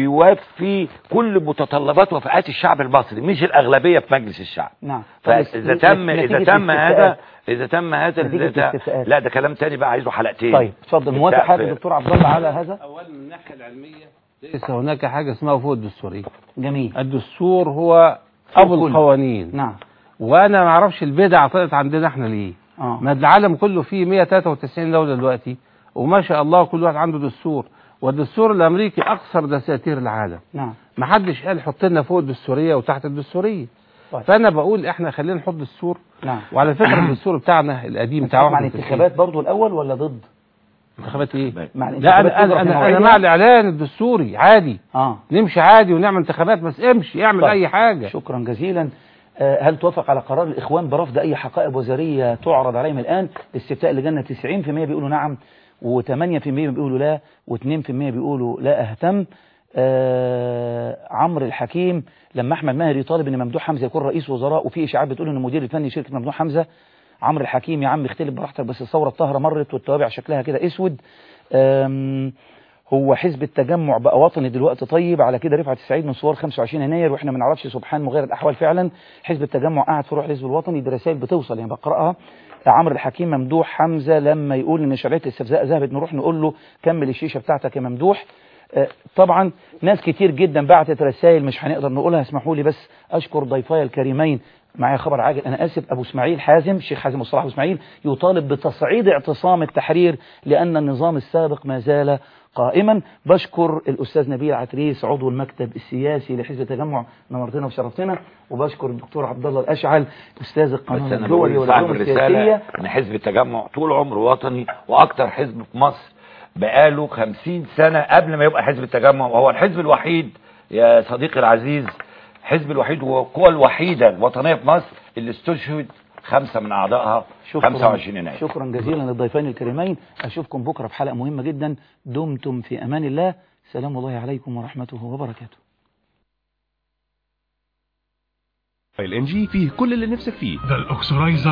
يوفي كل متطلبات وفئات الشعب المصري مش الاغلبيه في مجلس الشعب نعم فاذا تم اذا نتيجة تم هذا الاستفتاءات. اذا تم هذا نتيجة ده الاستفتاءات. لا ده كلام تاني بقى عايزه حلقتين طيب اتفضل موافق السقف- حضرتك دكتور عبد الله على هذا؟ أولا من الناحية العلمية ليس هناك حاجة اسمها فوق الدستورية جميل الدستور هو أبو كله. القوانين نعم وأنا ما أعرفش البدع طلعت عندنا إحنا ليه اه ما العالم كله فيه 193 دولة دلوقتي وما شاء الله كل واحد عنده دستور والدستور الأمريكي أقصر دساتير العالم نعم ما حدش قال حط لنا فوق الدستورية وتحت الدستورية طيب. فأنا بقول إحنا خلينا نحط دستور نعم وعلى فكرة الدستور بتاعنا القديم بتاع مع 91 الانتخابات برضو الأول ولا ضد؟ انتخابات ايه؟ مع لا الانتخابات انا تجرى انا في انا, أنا موعدها؟ مع الاعلان الدستوري عادي اه نمشي عادي ونعمل انتخابات بس امشي اعمل طيب. اي حاجه شكرا جزيلا آه، هل توافق على قرار الإخوان برفض أي حقائب وزارية تعرض عليهم الآن الاستفتاء اللي جالنا 90% بيقولوا نعم و8% بيقولوا لا و2% بيقولوا لا أهتم آه عمرو الحكيم لما أحمد ماهر يطالب أن ممدوح حمزة يكون رئيس وزراء وفي إشاعات بتقول أن المدير الفني شركة ممدوح حمزة عمرو الحكيم يا عم اختلف براحتك بس الثورة الطاهرة مرت والتوابع شكلها كده اسود آم، هو حزب التجمع بقى وطني دلوقتي طيب على كده رفعت السعيد من صور 25 يناير واحنا ما نعرفش سبحان مغير الاحوال فعلا حزب التجمع قاعد في روح الحزب الوطني دي رسائل بتوصل يعني بقراها عمرو الحكيم ممدوح حمزه لما يقول ان شرعيه الاستفزاء ذهبت نروح نقول له كمل الشيشه بتاعتك يا ممدوح آه، طبعا ناس كتير جدا بعتت رسائل مش هنقدر نقولها اسمحوا لي بس اشكر ضيفاي الكريمين معايا خبر عاجل انا اسف ابو اسماعيل حازم الشيخ حازم الصلاح ابو اسماعيل يطالب بتصعيد اعتصام التحرير لان النظام السابق ما زال قائما بشكر الاستاذ نبيل عتريس عضو المكتب السياسي لحزب التجمع نورتنا وشرفتنا وبشكر الدكتور عبد الله الاشعل استاذ بس القانون انا الدولي بقول صاحب والعلوم الرساله السياسيه ان حزب التجمع طول عمره وطني واكتر حزب في مصر بقاله خمسين سنة قبل ما يبقى حزب التجمع وهو الحزب الوحيد يا صديقي العزيز الحزب الوحيد والقوة الوحيدة الوطنية في مصر اللي استشهد خمسة من أعضائها 25 يناير شكرا جزيلا للضيفين الكريمين اشوفكم بكره في حلقه مهمه جدا دمتم في امان الله سلام الله عليكم ورحمته وبركاته الان جي فيه كل اللي نفسك فيه ده الاكسرايزر